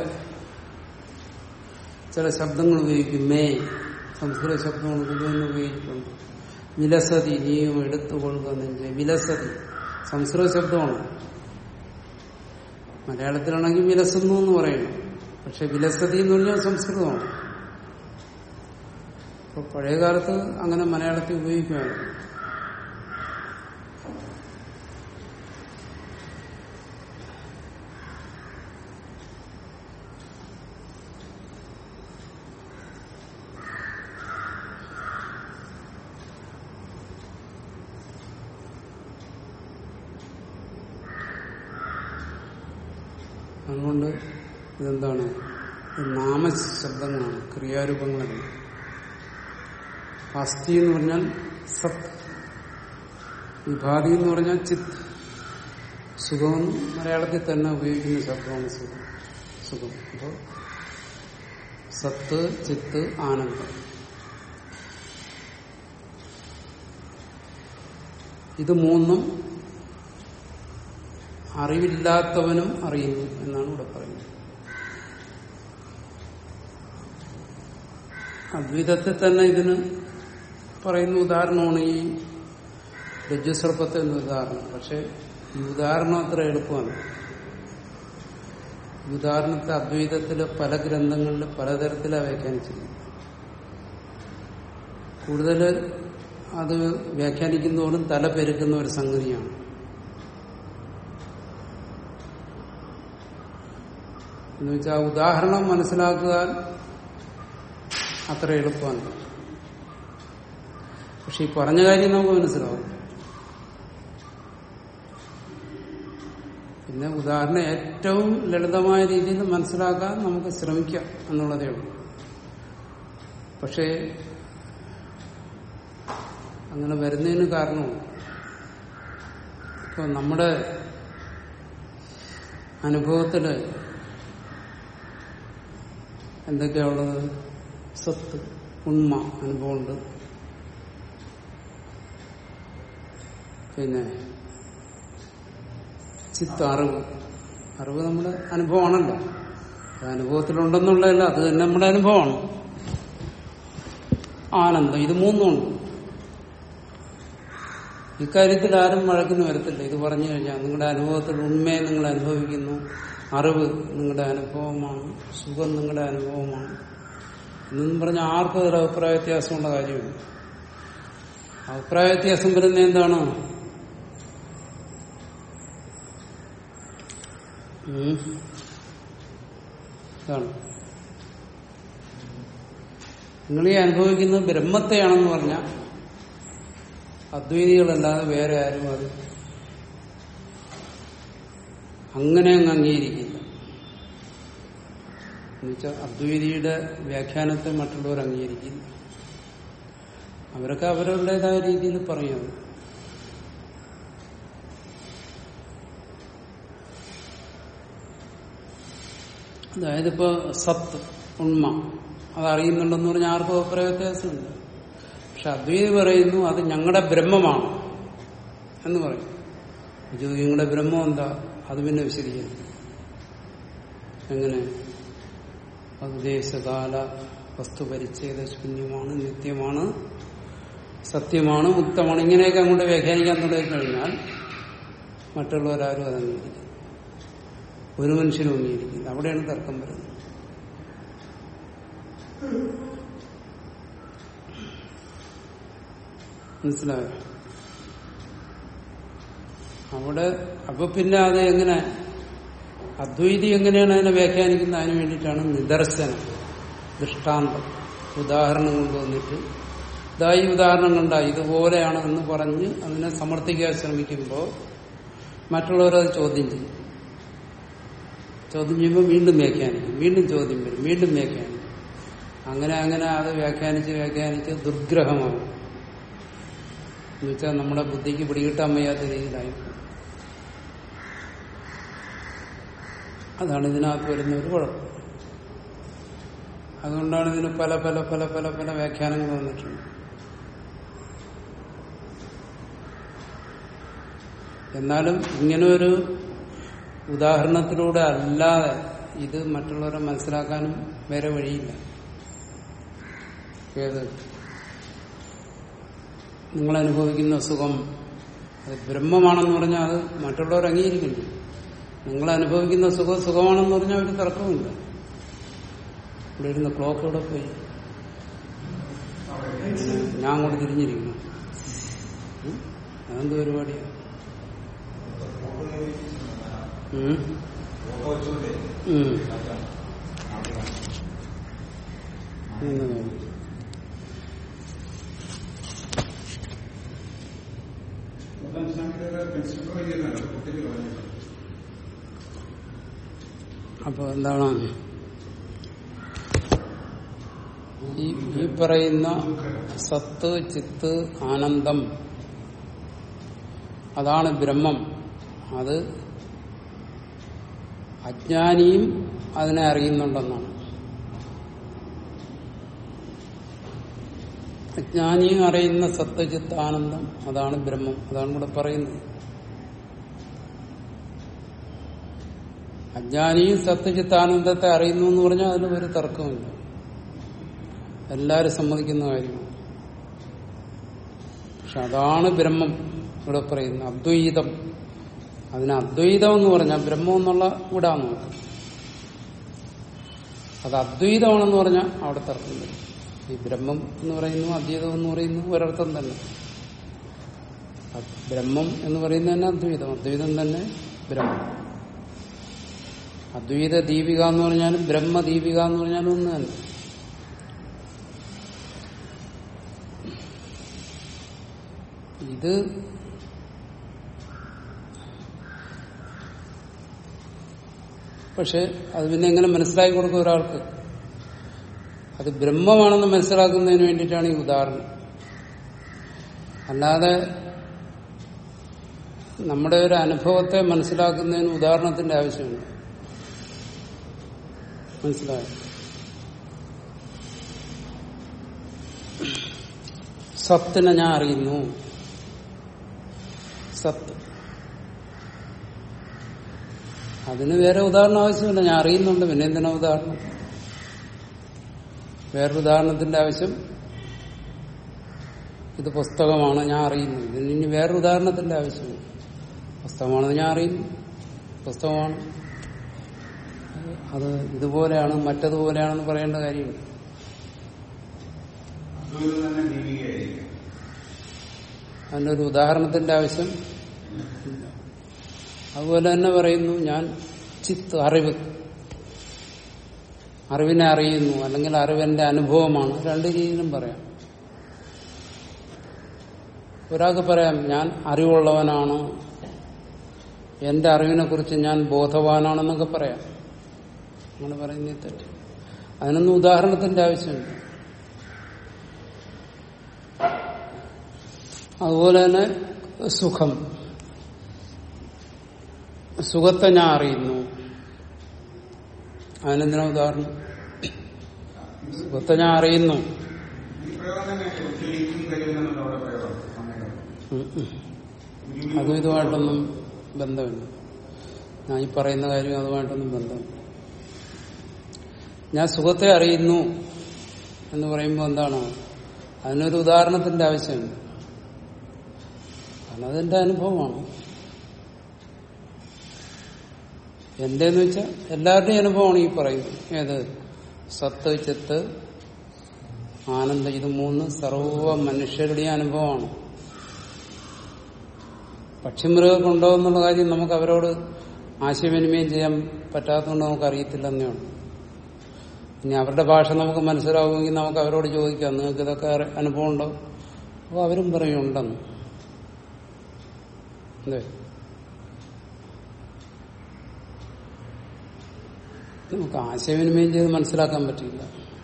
ചില ശബ്ദങ്ങൾ ഉപയോഗിക്കും മേ സംസ്കൃത ശബ്ദങ്ങൾ ഇതുതന്നെ ഉപയോഗിച്ചിട്ടുണ്ട് വിലസതി നീയും എടുത്തുകൊള്ളുക നെഞ്ച് വിലസതി സംസ്കൃത ശബ്ദമാണ് മലയാളത്തിലാണെങ്കിൽ വിലസുന്നു എന്ന് പറയണം പക്ഷെ വിലസതി എന്ന് പറഞ്ഞാൽ സംസ്കൃതമാണ് അപ്പൊ പഴയകാലത്ത് അങ്ങനെ മലയാളത്തിൽ ഉപയോഗിക്കുമായിരുന്നു അതുകൊണ്ട് ഇതെന്താണ് ഇത് നാമശബ്ദങ്ങളാണ് ക്രിയാരൂപങ്ങളല്ല അസ്ഥി എന്ന് പറഞ്ഞാൽ സത്ത് വിഭാതി എന്ന് പറഞ്ഞാൽ ചിത്ത് സുഖം മലയാളത്തിൽ തന്നെ ഉപയോഗിക്കുന്ന ശബ്ദമാണ് സുഖം സുഖം അപ്പോൾ സത്ത് ചിത്ത് ആനന്ദം ഇത് മൂന്നും അറിവില്ലാത്തവനും അറിയുന്നു എന്നാണ് ഇവിടെ പറയുന്നത് അദ്വൈതത്തിൽ തന്നെ ഇതിന് പറയുന്ന ഉദാഹരണമാണ് ഈ രജ്ജുസർപ്പത്തെ എന്ന ഉദാഹരണം പക്ഷെ ഈ ഉദാഹരണം അത്ര എളുപ്പമാണ് ഈ ഉദാഹരണത്തെ അദ്വൈതത്തിലെ പല ഗ്രന്ഥങ്ങളിൽ പലതരത്തിലാണ് വ്യാഖ്യാനിച്ചിരിക്കുന്നത് കൂടുതൽ അത് വ്യാഖ്യാനിക്കുന്നതോടും തല പെരുക്കുന്ന ഒരു സംഗതിയാണ് എന്ന് വെച്ചാൽ ഉദാഹരണം മനസ്സിലാക്കുക അത്ര എളുപ്പമല്ല പക്ഷെ ഈ പറഞ്ഞ കാര്യം നമുക്ക് മനസ്സിലാവും പിന്നെ ഉദാഹരണം ഏറ്റവും ലളിതമായ രീതിയിൽ മനസ്സിലാക്കാൻ നമുക്ക് ശ്രമിക്കാം എന്നുള്ളതേ ഉള്ളൂ പക്ഷേ അങ്ങനെ വരുന്നതിന് കാരണവും ഇപ്പൊ നമ്മുടെ അനുഭവത്തില് എന്തൊക്കെയാ ഉള്ളത് സത്ത് ഉണ്മ അനുഭവമുണ്ട് പിന്നെ ചിത്ത അറിവ് അറിവ് നമ്മുടെ അനുഭവമാണല്ലോ അത് അനുഭവത്തിലുണ്ടെന്നുള്ളതല്ല അത് തന്നെ നമ്മുടെ അനുഭവമാണ് ആനന്ദം ഇത് മൂന്നുമുണ്ട് ഇക്കാര്യത്തിൽ ആരും വഴക്കിന് വരത്തില്ല ഇത് പറഞ്ഞു കഴിഞ്ഞാൽ നിങ്ങളുടെ അനുഭവത്തിൽ ഉണ്മയെ നിങ്ങൾ അനുഭവിക്കുന്നു അറിവ് നിങ്ങളുടെ അനുഭവമാണ് സുഖം നിങ്ങളുടെ അനുഭവമാണ് എന്നും പറഞ്ഞ ആർക്കും ഒരു അഭിപ്രായ വ്യത്യാസമുള്ള കാര്യമില്ല അഭിപ്രായ വ്യത്യാസം വരുന്ന എന്താണ് ഉം. ഇതാണ് നിങ്ങൾ ഈ അനുഭവിക്കുന്നത് ബ്രഹ്മത്തെയാണെന്ന് പറഞ്ഞാൽ അദ്വൈതികളല്ലാതെ വേറെ ആരും അത് അങ്ങനെ അങ്ങ് അംഗീകരിക്കില്ല എന്നുവെച്ചാൽ അദ്വൈതിയുടെ വ്യാഖ്യാനത്തെ മറ്റുള്ളവർ അംഗീകരിക്കില്ല അവരൊക്കെ അവരവരുടേതായ രീതിയിൽ പറയും അത്. അതായത് ഇപ്പോ സത്ത് ഉണ്മ അതറിയുന്നുണ്ടെന്ന് പറഞ്ഞാൽ ആർക്കും അഭിപ്രായ വ്യത്യാസമുണ്ട് പക്ഷെ അദ്വൈതി പറയുന്നു അത് ഞങ്ങളുടെ ബ്രഹ്മമാണ് എന്ന് പറയും ഇത് നിങ്ങളുടെ ബ്രഹ്മം എന്താ അത് പിന്നെ വിശദീകരിക്കും എങ്ങനെ അത് ദേശകാല വസ്തുപരിച്ഛേദ ശൂന്യമാണ് നിത്യമാണ് സത്യമാണ് മുക്തമാണ് ഇങ്ങനെയൊക്കെ അങ്ങോട്ട് വ്യാഖ്യാനിക്കാൻ തുടങ്ങി കഴിഞ്ഞാൽ മറ്റുള്ളവരാരും അത് അംഗീകരിക്കും ഒരു മനുഷ്യനും അംഗീകരിക്കില്ല അവിടെയാണ് തർക്കം വരുന്നത് മനസ്സിലായോ അവിടെ അപ്പൊ പിന്നെ അത് എങ്ങനെ അദ്വൈതി എങ്ങനെയാണ് അതിനെ വ്യാഖ്യാനിക്കുന്നത് അതിന് വേണ്ടിയിട്ടാണ് നിദർശനം ദൃഷ്ടാന്തം ഉദാഹരണം കൊണ്ടുവന്നിട്ട് ഇതാ ഈ ഉദാഹരണം കണ്ട ഇതുപോലെയാണ് എന്ന് പറഞ്ഞ് അതിനെ സമർത്ഥിക്കാൻ ശ്രമിക്കുമ്പോൾ മറ്റുള്ളവരത് ചോദ്യം ചെയ്യും ചോദ്യം ചെയ്യുമ്പോൾ വീണ്ടും വ്യാഖ്യാനിക്കും വീണ്ടും ചോദ്യം വരും വീണ്ടും വ്യാഖ്യാനിക്കും അങ്ങനെ അങ്ങനെ അത് വ്യാഖ്യാനിച്ച് വ്യാഖ്യാനിച്ച് ദുർഗ്രഹമാകും എന്നുവെച്ചാൽ നമ്മുടെ ബുദ്ധിക്ക് പിടികിട്ടാൻ വയ്യാത്ത രീതിയിലായി അതാണ് ഇതിനകത്ത് വരുന്ന ഒരു കുഴപ്പം അതുകൊണ്ടാണ് ഇതിന് പല പല പല പല പല വ്യാഖ്യാനങ്ങൾ വന്നിട്ടുണ്ട് എന്നാലും ഇങ്ങനെ ഒരു ഉദാഹരണത്തിലൂടെ അല്ലാതെ ഇത് മറ്റുള്ളവരെ മനസ്സിലാക്കാനും വേറെ വഴിയില്ല ഏത് നിങ്ങൾ അനുഭവിക്കുന്ന സുഖം അത് ബ്രഹ്മമാണെന്ന് പറഞ്ഞാൽ അത് മറ്റുള്ളവർ അംഗീകരിക്കുന്നു നിങ്ങൾ അനുഭവിക്കുന്ന സുഖം സുഖമാണെന്ന് പറഞ്ഞാൽ ഒരു തർക്കമില്ല ഇവിടെ ഇരുന്ന ക്ലോക്ക് ഇവിടെ പോയി ഞാൻ അങ്ങോട്ട് തിരിഞ്ഞിരിക്കുന്നു ഉം? അതെന്ത് പരിപാടിയാണ് ഉം? ഉം. ഇന്ന് നോക്കാം. പ്രിൻസിപ്പൾ ചെയ്യുന്നല്ലോ കുട്ടിക്ക് പറഞ്ഞു അപ്പൊ എന്താണ് ഈ ഈ പറയുന്ന സത്ത് ചിത്ത് ആനന്ദം അതാണ് ബ്രഹ്മം അത് അജ്ഞാനിയും അതിനെ അറിയുന്നുണ്ടെന്നാണ് അജ്ഞാനിയും അറിയുന്ന സത്ത് ചിത്ത് ആനന്ദം അതാണ് ബ്രഹ്മം അതാണ് ഇവിടെ പറയുന്നത് അജ്ഞാനിയും സത്യചിത്താനന്ദത്തെ അറിയുന്നു എന്ന് പറഞ്ഞാൽ അതിന് ഒരു തർക്കമില്ല എല്ലാരും സമ്മതിക്കുന്ന കാര്യമാണ് പക്ഷെ അതാണ് ബ്രഹ്മം ഇവിടെ പറയുന്നത് അദ്വൈതം അതിന് അദ്വൈതം എന്ന് പറഞ്ഞാൽ ബ്രഹ്മം എന്നുള്ള ഇവിടാന്ന് നോക്കാം അത് അദ്വൈതമാണെന്ന് പറഞ്ഞാൽ അവിടെ തർക്കം വരും ഈ ബ്രഹ്മം എന്ന് പറയുന്നു അദ്വൈതം എന്ന് പറയുന്നു ഒരർത്ഥം തന്നെ അത് ബ്രഹ്മം എന്ന് പറയുന്നത് തന്നെ അദ്വൈതം അദ്വൈതം തന്നെ ബ്രഹ്മം അദ്വൈത ദീപിക എന്ന് പറഞ്ഞാലും ബ്രഹ്മദീപിക എന്ന് പറഞ്ഞാലും ഒന്ന് തന്നെ ഇത് പക്ഷെ അത് പിന്നെ എങ്ങനെ മനസ്സിലാക്കി കൊടുക്കും ഒരാൾക്ക് അത് ബ്രഹ്മമാണെന്ന് മനസ്സിലാക്കുന്നതിന് വേണ്ടിയിട്ടാണ് ഈ ഉദാഹരണം അല്ലാതെ നമ്മുടെ ഒരു അനുഭവത്തെ മനസ്സിലാക്കുന്നതിന് ഉദാഹരണത്തിന്റെ ആവശ്യമില്ല മനസ്സിലായോ സത്തിനെ ഞാൻ അറിയുന്നു സത്ത് അതിന് വേറെ ഉദാഹരണം ആവശ്യമില്ല ഞാൻ അറിയുന്നുണ്ട് പിന്നെ എന്തിനാ ഉദാഹരണം വേറൊരു ഉദാഹരണത്തിന്റെ ആവശ്യം ഇത് പുസ്തകമാണ് ഞാൻ അറിയുന്നു ഇതിന് ഇനി വേറൊരു ഉദാഹരണത്തിന്റെ ആവശ്യമില്ല പുസ്തകമാണെന്ന് ഞാൻ അറിയുന്നു പുസ്തകമാണ് അത് ഇതുപോലെയാണ് മറ്റതുപോലെയാണെന്ന് പറയേണ്ട കാര്യമില്ല അദ്വൈതം തന്നെ ദീപികയായിരിക്കും അതിന്റെ ഒരു ഉദാഹരണത്തിന്റെ ആവശ്യം ഇല്ല. അതുപോലെ തന്നെ പറയുന്നു ഞാൻ ചിത്ത് അറിവ് അറിവിനെ അറിയുന്നു അല്ലെങ്കിൽ അറിവിന്റെ അനുഭവമാണ് രണ്ട് രീതിയിലും പറയാം ഒരാൾക്ക് പറയാം ഞാൻ അറിവുള്ളവനാണ് എന്റെ അറിവിനെ കുറിച്ച് ഞാൻ ബോധവാനാണെന്നൊക്കെ പറയാം അങ്ങനെ പറയുന്നത് തെറ്റ് അതിനൊന്നും ഉദാഹരണത്തിന്റെ ആവശ്യമില്ല അതുപോലെ തന്നെ സുഖം സുഖത്തെ ഞാൻ അറിയുന്നു അതിനെന്തിനാ ഉദാഹരണം സുഖത്തെ ഞാൻ അറിയുന്നു ഈ പ്രയോഗം തന്നെ ഉച്ചരിക്കും കഴിയുമെന്നുള്ള അവിടെ പ്രയോഗം അങ്ങനെ. ഉം ഉം. അതും ഇതുമായിട്ടൊന്നും ബന്ധമില്ല ഞാൻ ഈ പറയുന്ന കാര്യം അതുമായിട്ടൊന്നും ബന്ധമില്ല ഞാൻ സുഖത്തെ അറിയുന്നു എന്ന് പറയുമ്പോൾ എന്താണ് അതിനൊരു ഉദാഹരണത്തിന്റെ ആവശ്യമില്ല കാരണം അതെന്റെ അനുഭവമാണ് എന്റെന്ന് വെച്ചാൽ എല്ലാവരുടെയും അനുഭവമാണ് ഈ പറയുന്നത് ഏത് സത്ത് ചിത്ത് ആനന്ദം ഇത് മൂന്ന് സർവ മനുഷ്യരുടെയും അനുഭവമാണ് പക്ഷിമൃഗം ഉണ്ടോ എന്നുള്ള കാര്യം നമുക്ക് അവരോട് ആശയവിനിമയം ചെയ്യാൻ പറ്റാത്തതുകൊണ്ട് നമുക്ക് അറിയത്തില്ലെന്നേ ഉള്ളൂ ഇനി അവരുടെ ഭാഷ നമുക്ക് മനസ്സിലാവുമെങ്കിൽ നമുക്ക് അവരോട് ചോദിക്കാം നിങ്ങൾക്ക് ഇതൊക്കെ അറി- അനുഭവം ഉണ്ടോ അപ്പോൾ അവരും പറയും ഉണ്ടെന്ന് അല്ലേ നമുക്ക് ആശയവിനിമയം ചെയ്ത് മനസ്സിലാക്കാൻ പറ്റില്ല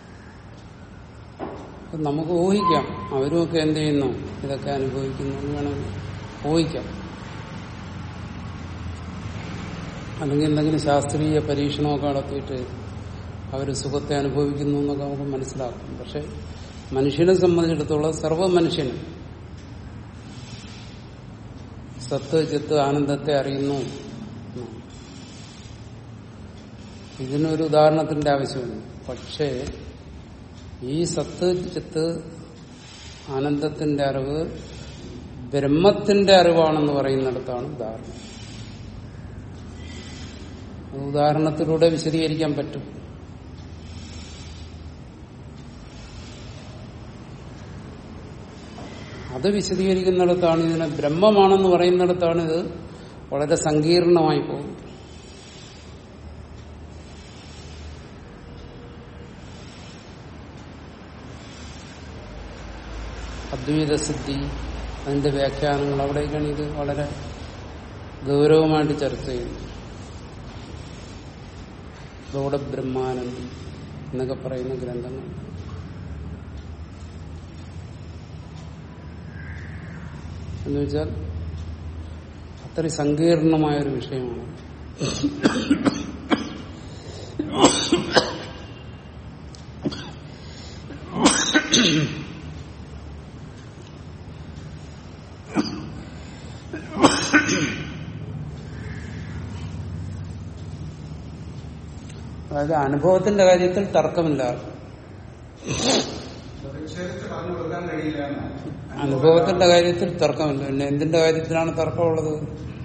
അപ്പൊ നമുക്ക് ഊഹിക്കാം അവരുമൊക്കെ എന്ത് ചെയ്യുന്നു ഇതൊക്കെ അനുഭവിക്കുന്നു എന്ന് വേണമെങ്കിൽ ഊഹിക്കാം അല്ലെങ്കിൽ എന്തെങ്കിലും ശാസ്ത്രീയ പരീക്ഷണമൊക്കെ നടത്തിയിട്ട് അവർ സുഖത്തെ അനുഭവിക്കുന്നു എന്നൊക്കെ നമുക്ക് മനസ്സിലാക്കും പക്ഷെ മനുഷ്യനെ സംബന്ധിച്ചിടത്തോളം സർവ്വ മനുഷ്യനും സത്ത് ചിത്ത് ആനന്ദത്തെ അറിയുന്നു എന്നാണ്. ഇതിനൊരു ഉദാഹരണത്തിന്റെ ആവശ്യമുണ്ട് പക്ഷേ ഈ സത്ത് ചിത്ത് ആനന്ദത്തിന്റെ അറിവ് ബ്രഹ്മത്തിന്റെ അറിവാണെന്ന് പറയുന്നിടത്താണ് ഉദാഹരണം അത് ഉദാഹരണത്തിലൂടെ വിശദീകരിക്കാൻ പറ്റും അത് വിശദീകരിക്കുന്നിടത്താണ് ഇതിനെ ബ്രഹ്മമാണെന്ന് പറയുന്നിടത്താണ് ഇത് വളരെ സങ്കീർണമായി പോകുന്നത് അദ്വൈത സിദ്ധി അതിന്റെ വ്യാഖ്യാനങ്ങൾ അവിടെയൊക്കെയാണ് ഇത് വളരെ ഗൗരവമായിട്ട് ചർച്ച ചെയ്യുന്നത് ഗൗഡ ബ്രഹ്മാനന്ദി എന്നൊക്കെ പറയുന്ന ഗ്രന്ഥങ്ങൾ എന്ന് വെച്ചാൽ അത്രയും സങ്കീർണമായ ഒരു വിഷയമാണ് അതായത് അനുഭവത്തിന്റെ കാര്യത്തിൽ തർക്കമില്ല പ്രതിഷേധിച്ച് പറഞ്ഞു കൊടുക്കാൻ കഴിയില്ല എന്നാണ്. അനുഭവത്തിന്റെ കാര്യത്തിൽ തർക്കമില്ല പിന്നെ എന്തിന്റെ കാര്യത്തിലാണ് തർക്കമുള്ളത്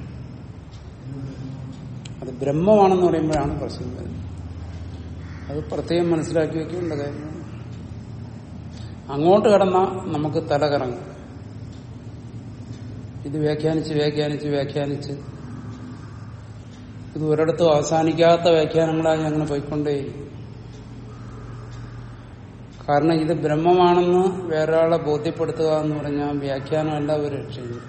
അത് ബ്രഹ്മമാണെന്ന് പറയുമ്പോഴാണ് പ്രശ്നം വരുന്നത് അത് പ്രത്യേകം മനസ്സിലാക്കി വെക്കേണ്ട കാര്യമാണ് അങ്ങോട്ട് കടന്നാൽ നമുക്ക് തല കറങ്ങും ഇത് വ്യാഖ്യാനിച്ച് വ്യാഖ്യാനിച്ച് വ്യാഖ്യാനിച്ച് ഇത് ഒരിടത്തും അവസാനിക്കാത്ത വ്യാഖ്യാനങ്ങളായി ഞങ്ങൾ പോയിക്കൊണ്ടേയിരിക്കും കാരണം ഇത് ബ്രഹ്മമാണെന്ന് വേറൊരാളെ ബോധ്യപ്പെടുത്തുക എന്ന് പറഞ്ഞാൽ വ്യാഖ്യാനമല്ല ഒരു രക്ഷയില്ല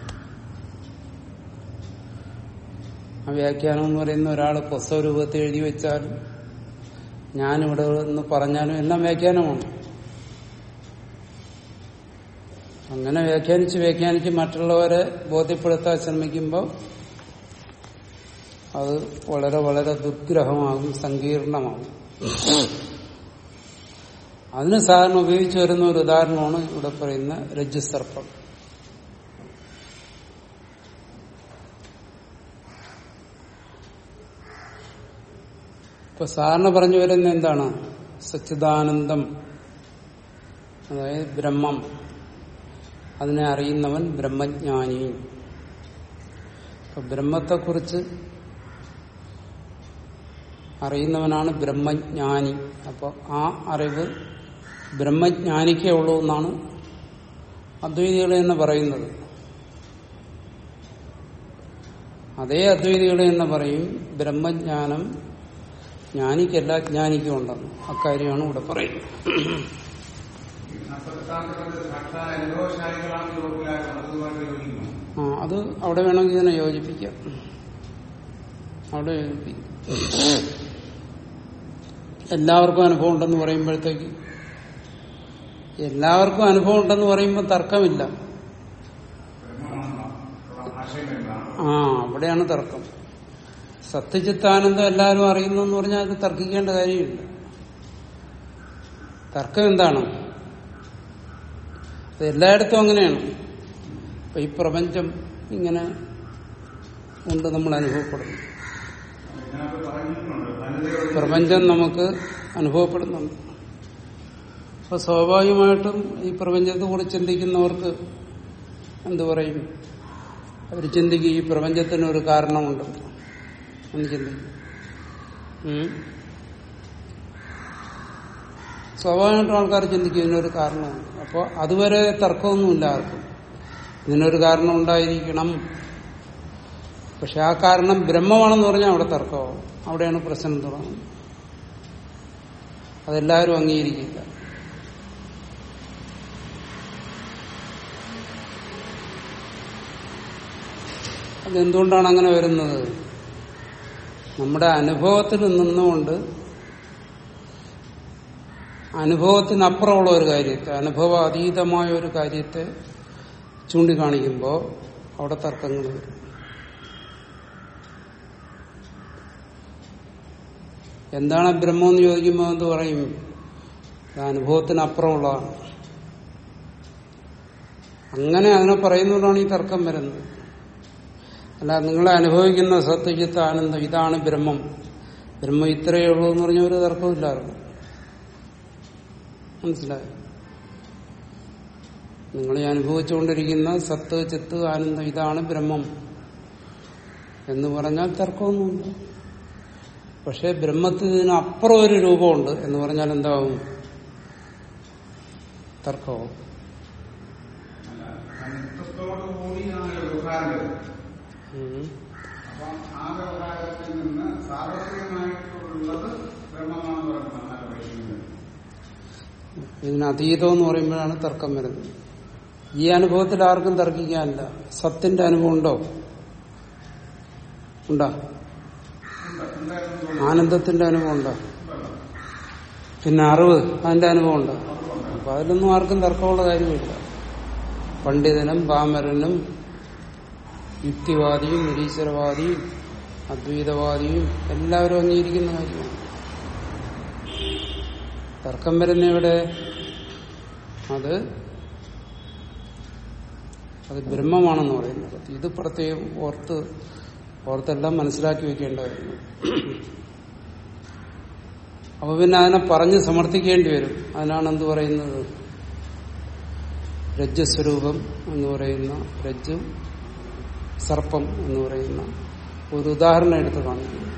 ആ വ്യാഖ്യാനം എന്ന് പറയുന്ന ഒരാൾ പുസ്തക രൂപത്തിൽ എഴുതി വെച്ചാൽ ഞാനിവിടെ നിന്ന് പറഞ്ഞാലും എല്ലാം വ്യാഖ്യാനമാണ് അങ്ങനെ വ്യാഖ്യാനിച്ച് വ്യാഖ്യാനിച്ച് മറ്റുള്ളവരെ ബോധ്യപ്പെടുത്താൻ ശ്രമിക്കുമ്പോൾ അത് വളരെ വളരെ ദുർഗ്രഹമാകും സങ്കീർണമാകും അതിന് സാധാരണ ഉപയോഗിച്ചു വരുന്ന ഒരു ഉദാഹരണമാണ് ഇവിടെ പറയുന്ന രജ്ജുസർപ്പം ഇപ്പൊ സാധാരണ പറഞ്ഞു വരുന്ന എന്താണ് സച്ചിദാനന്ദം അതായത് ബ്രഹ്മം അതിനെ അറിയുന്നവൻ ബ്രഹ്മജ്ഞാനി ഇപ്പൊ ബ്രഹ്മത്തെക്കുറിച്ച് അറിയുന്നവനാണ് ബ്രഹ്മജ്ഞാനി അപ്പോൾ ആ അറിവ് ബ്രഹ്മജ്ഞാനിക്കേ ഉള്ളൂ എന്നാണ് അദ്വൈതികൾ എന്ന് പറയുന്നത് അതേ അദ്വൈതികൾ തന്നെ പറയും ബ്രഹ്മജ്ഞാനം ജ്ഞാനിക്കല്ല ജ്ഞാനിക്കും ഉണ്ടെന്ന് അക്കാര്യമാണ് ഇവിടെ പറയുന്നത് നഷ്ടസ്ഥാനത്ത് സാക്ഷാൽ അനുഭവശാലികളാണ് യോഗത്തിലായത് അതുമായിട്ട് യോജിക്കുന്നു ആ അത് അവിടെ വേണമെങ്കിൽ ഇതിനെ യോജിപ്പിക്കാം അവിടെ യോജിപ്പിക്കാം എല്ലാവർക്കും അനുഭവം ഉണ്ടെന്ന് പറയുമ്പോഴത്തേക്ക് എല്ലാവർക്കും അനുഭവം ഉണ്ടെന്ന് പറയുമ്പോൾ തർക്കമില്ല ബ്രഹ്മമാണെന്നോ ഉള്ള ആശയം എന്താണ് ആ അവിടെയാണ് തർക്കം സത്യചിത്താനന്ദം എല്ലാവരും അറിയുന്നു എന്ന് പറഞ്ഞാൽ അത് തർക്കിക്കേണ്ട കാര്യമില്ല തർക്കം എന്താണ് അത് എല്ലായിടത്തും അങ്ങനെയാണ് ഇപ്പൊ ഈ പ്രപഞ്ചം ഇങ്ങനെ ഉണ്ട് നമ്മൾ അനുഭവപ്പെടുന്നു ഇതിനകത്ത് പറഞ്ഞിട്ടുണ്ട് വനിതയോട് പ്രപഞ്ചം നമുക്ക് അനുഭവപ്പെടുന്നുണ്ട് അപ്പൊ സ്വാഭാവികമായിട്ടും ഈ പ്രപഞ്ചത്തെ കുറിച്ച് ചിന്തിക്കുന്നവർക്ക് എന്തു പറയും അവർ ചിന്തിക്കും ഈ പ്രപഞ്ചത്തിന് ഒരു കാരണമുണ്ട് എന്ന് ചിന്തിക്കും ഉം. സ്വാഭാവികമായിട്ടും ആൾക്കാർ ചിന്തിക്കും ഇതിനൊരു കാരണമുണ്ട് അപ്പോൾ അതുവരെ തർക്കമൊന്നുമില്ല ആർക്കും ഇതിനൊരു കാരണം ഉണ്ടായിരിക്കണം പക്ഷെ ആ കാരണം ബ്രഹ്മമാണെന്ന് പറഞ്ഞാൽ അവിടെ തർക്കമാവും അവിടെയാണ് പ്രശ്നം തുടങ്ങുന്നത് അതെല്ലാവരും അംഗീകരിക്കില്ല അതെന്തുകൊണ്ടാണ് അങ്ങനെ വരുന്നത് നമ്മുടെ അനുഭവത്തിൽ നിന്നുകൊണ്ട് അനുഭവത്തിനപ്പുറമുള്ള ഒരു കാര്യത്തെ അനുഭവ അതീതമായ ഒരു കാര്യത്തെ ചൂണ്ടിക്കാണിക്കുമ്പോൾ അവിടെ തർക്കങ്ങൾ വരും എന്താണ് ബ്രഹ്മം എന്ന് ചോദിക്കുമ്പോൾ എന്ത് പറയും ഇത് അനുഭവത്തിനപ്പുറമുള്ളതാണ് അങ്ങനെ അതിനെ പറയുന്നതുകൊണ്ടാണ് ഈ തർക്കം വരുന്നത് അല്ല നിങ്ങളെ അനുഭവിക്കുന്ന സത്യജിത്ത് ആനന്ദം ഇതാണ് ബ്രഹ്മം ബ്രഹ്മം ഇത്രയേ ഉള്ളൂ എന്ന് പറഞ്ഞ ഒരു തർക്കമില്ലായിരുന്നു മനസ്സിലായോ നിങ്ങൾ ഈ അനുഭവിച്ചുകൊണ്ടിരിക്കുന്ന സത്ത് ചിത്ത് ആനന്ദം ഇതാണ് ബ്രഹ്മം എന്ന് പറഞ്ഞാൽ തർക്കമൊന്നുമില്ല പക്ഷെ ബ്രഹ്മത്തിന് ഇതിനപ്പുറം ഒരു രൂപമുണ്ട് എന്ന് പറഞ്ഞാൽ എന്താവും തർക്കവും അനിത്യത്തോടു കൂടിയാണ് വ്യവഹാരം വരുന്നത്. ഉം. അപ്പം ആ വ്യവഹാരത്തിൽ നിന്ന് സാർവത്രികമായിട്ടുള്ളത് ബ്രഹ്മമാണെന്ന് പറയുന്നത് നല്ല വൈഷമ്യം ഇതിന് അതീതം എന്ന് പറയുമ്പോഴാണ് തർക്കം വരുന്നത് ഈ അനുഭവത്തിൽ ആർക്കും തർക്കിക്കാനില്ല സത്തിന്റെ അനുഭവം ഉണ്ടോ ഉണ്ടോ എന്തായിരുന്നു ആനന്ദത്തിന്റെ അനുഭവം ഉണ്ടോ പിന്നെ അറിവ് അതിന്റെ അനുഭവം ഉണ്ടോ അപ്പൊ അതിലൊന്നും ആർക്കും തർക്കമുള്ള കാര്യമില്ല പണ്ഡിതനും പാമരനും യുക്തിവാദിയും നിരീശ്വരവാദിയും അദ്വൈതവാദിയും എല്ലാവരും അംഗീകരിക്കുന്ന കാര്യമാണ് തർക്കം വരുന്ന ഇവിടെ അത് അത് ബ്രഹ്മമാണെന്ന് പറയുന്നത് ഇത് പ്രത്യേകം ഓർത്ത് ഓർത്തെല്ലാം മനസ്സിലാക്കി വെക്കേണ്ട കാര്യമാണ് അപ്പൊ പിന്നെ അതിനെ പറഞ്ഞ് സമർത്ഥിക്കേണ്ടി വരും അതിനാണ് എന്ത് പറയുന്നത് രജ്ജസ്വരൂപം എന്ന് പറയുന്ന രജ്ജു സർപ്പം എന്ന് പറയുന്ന ഒരു ഉദാഹരണം എടുത്ത് കാണിക്കുന്നു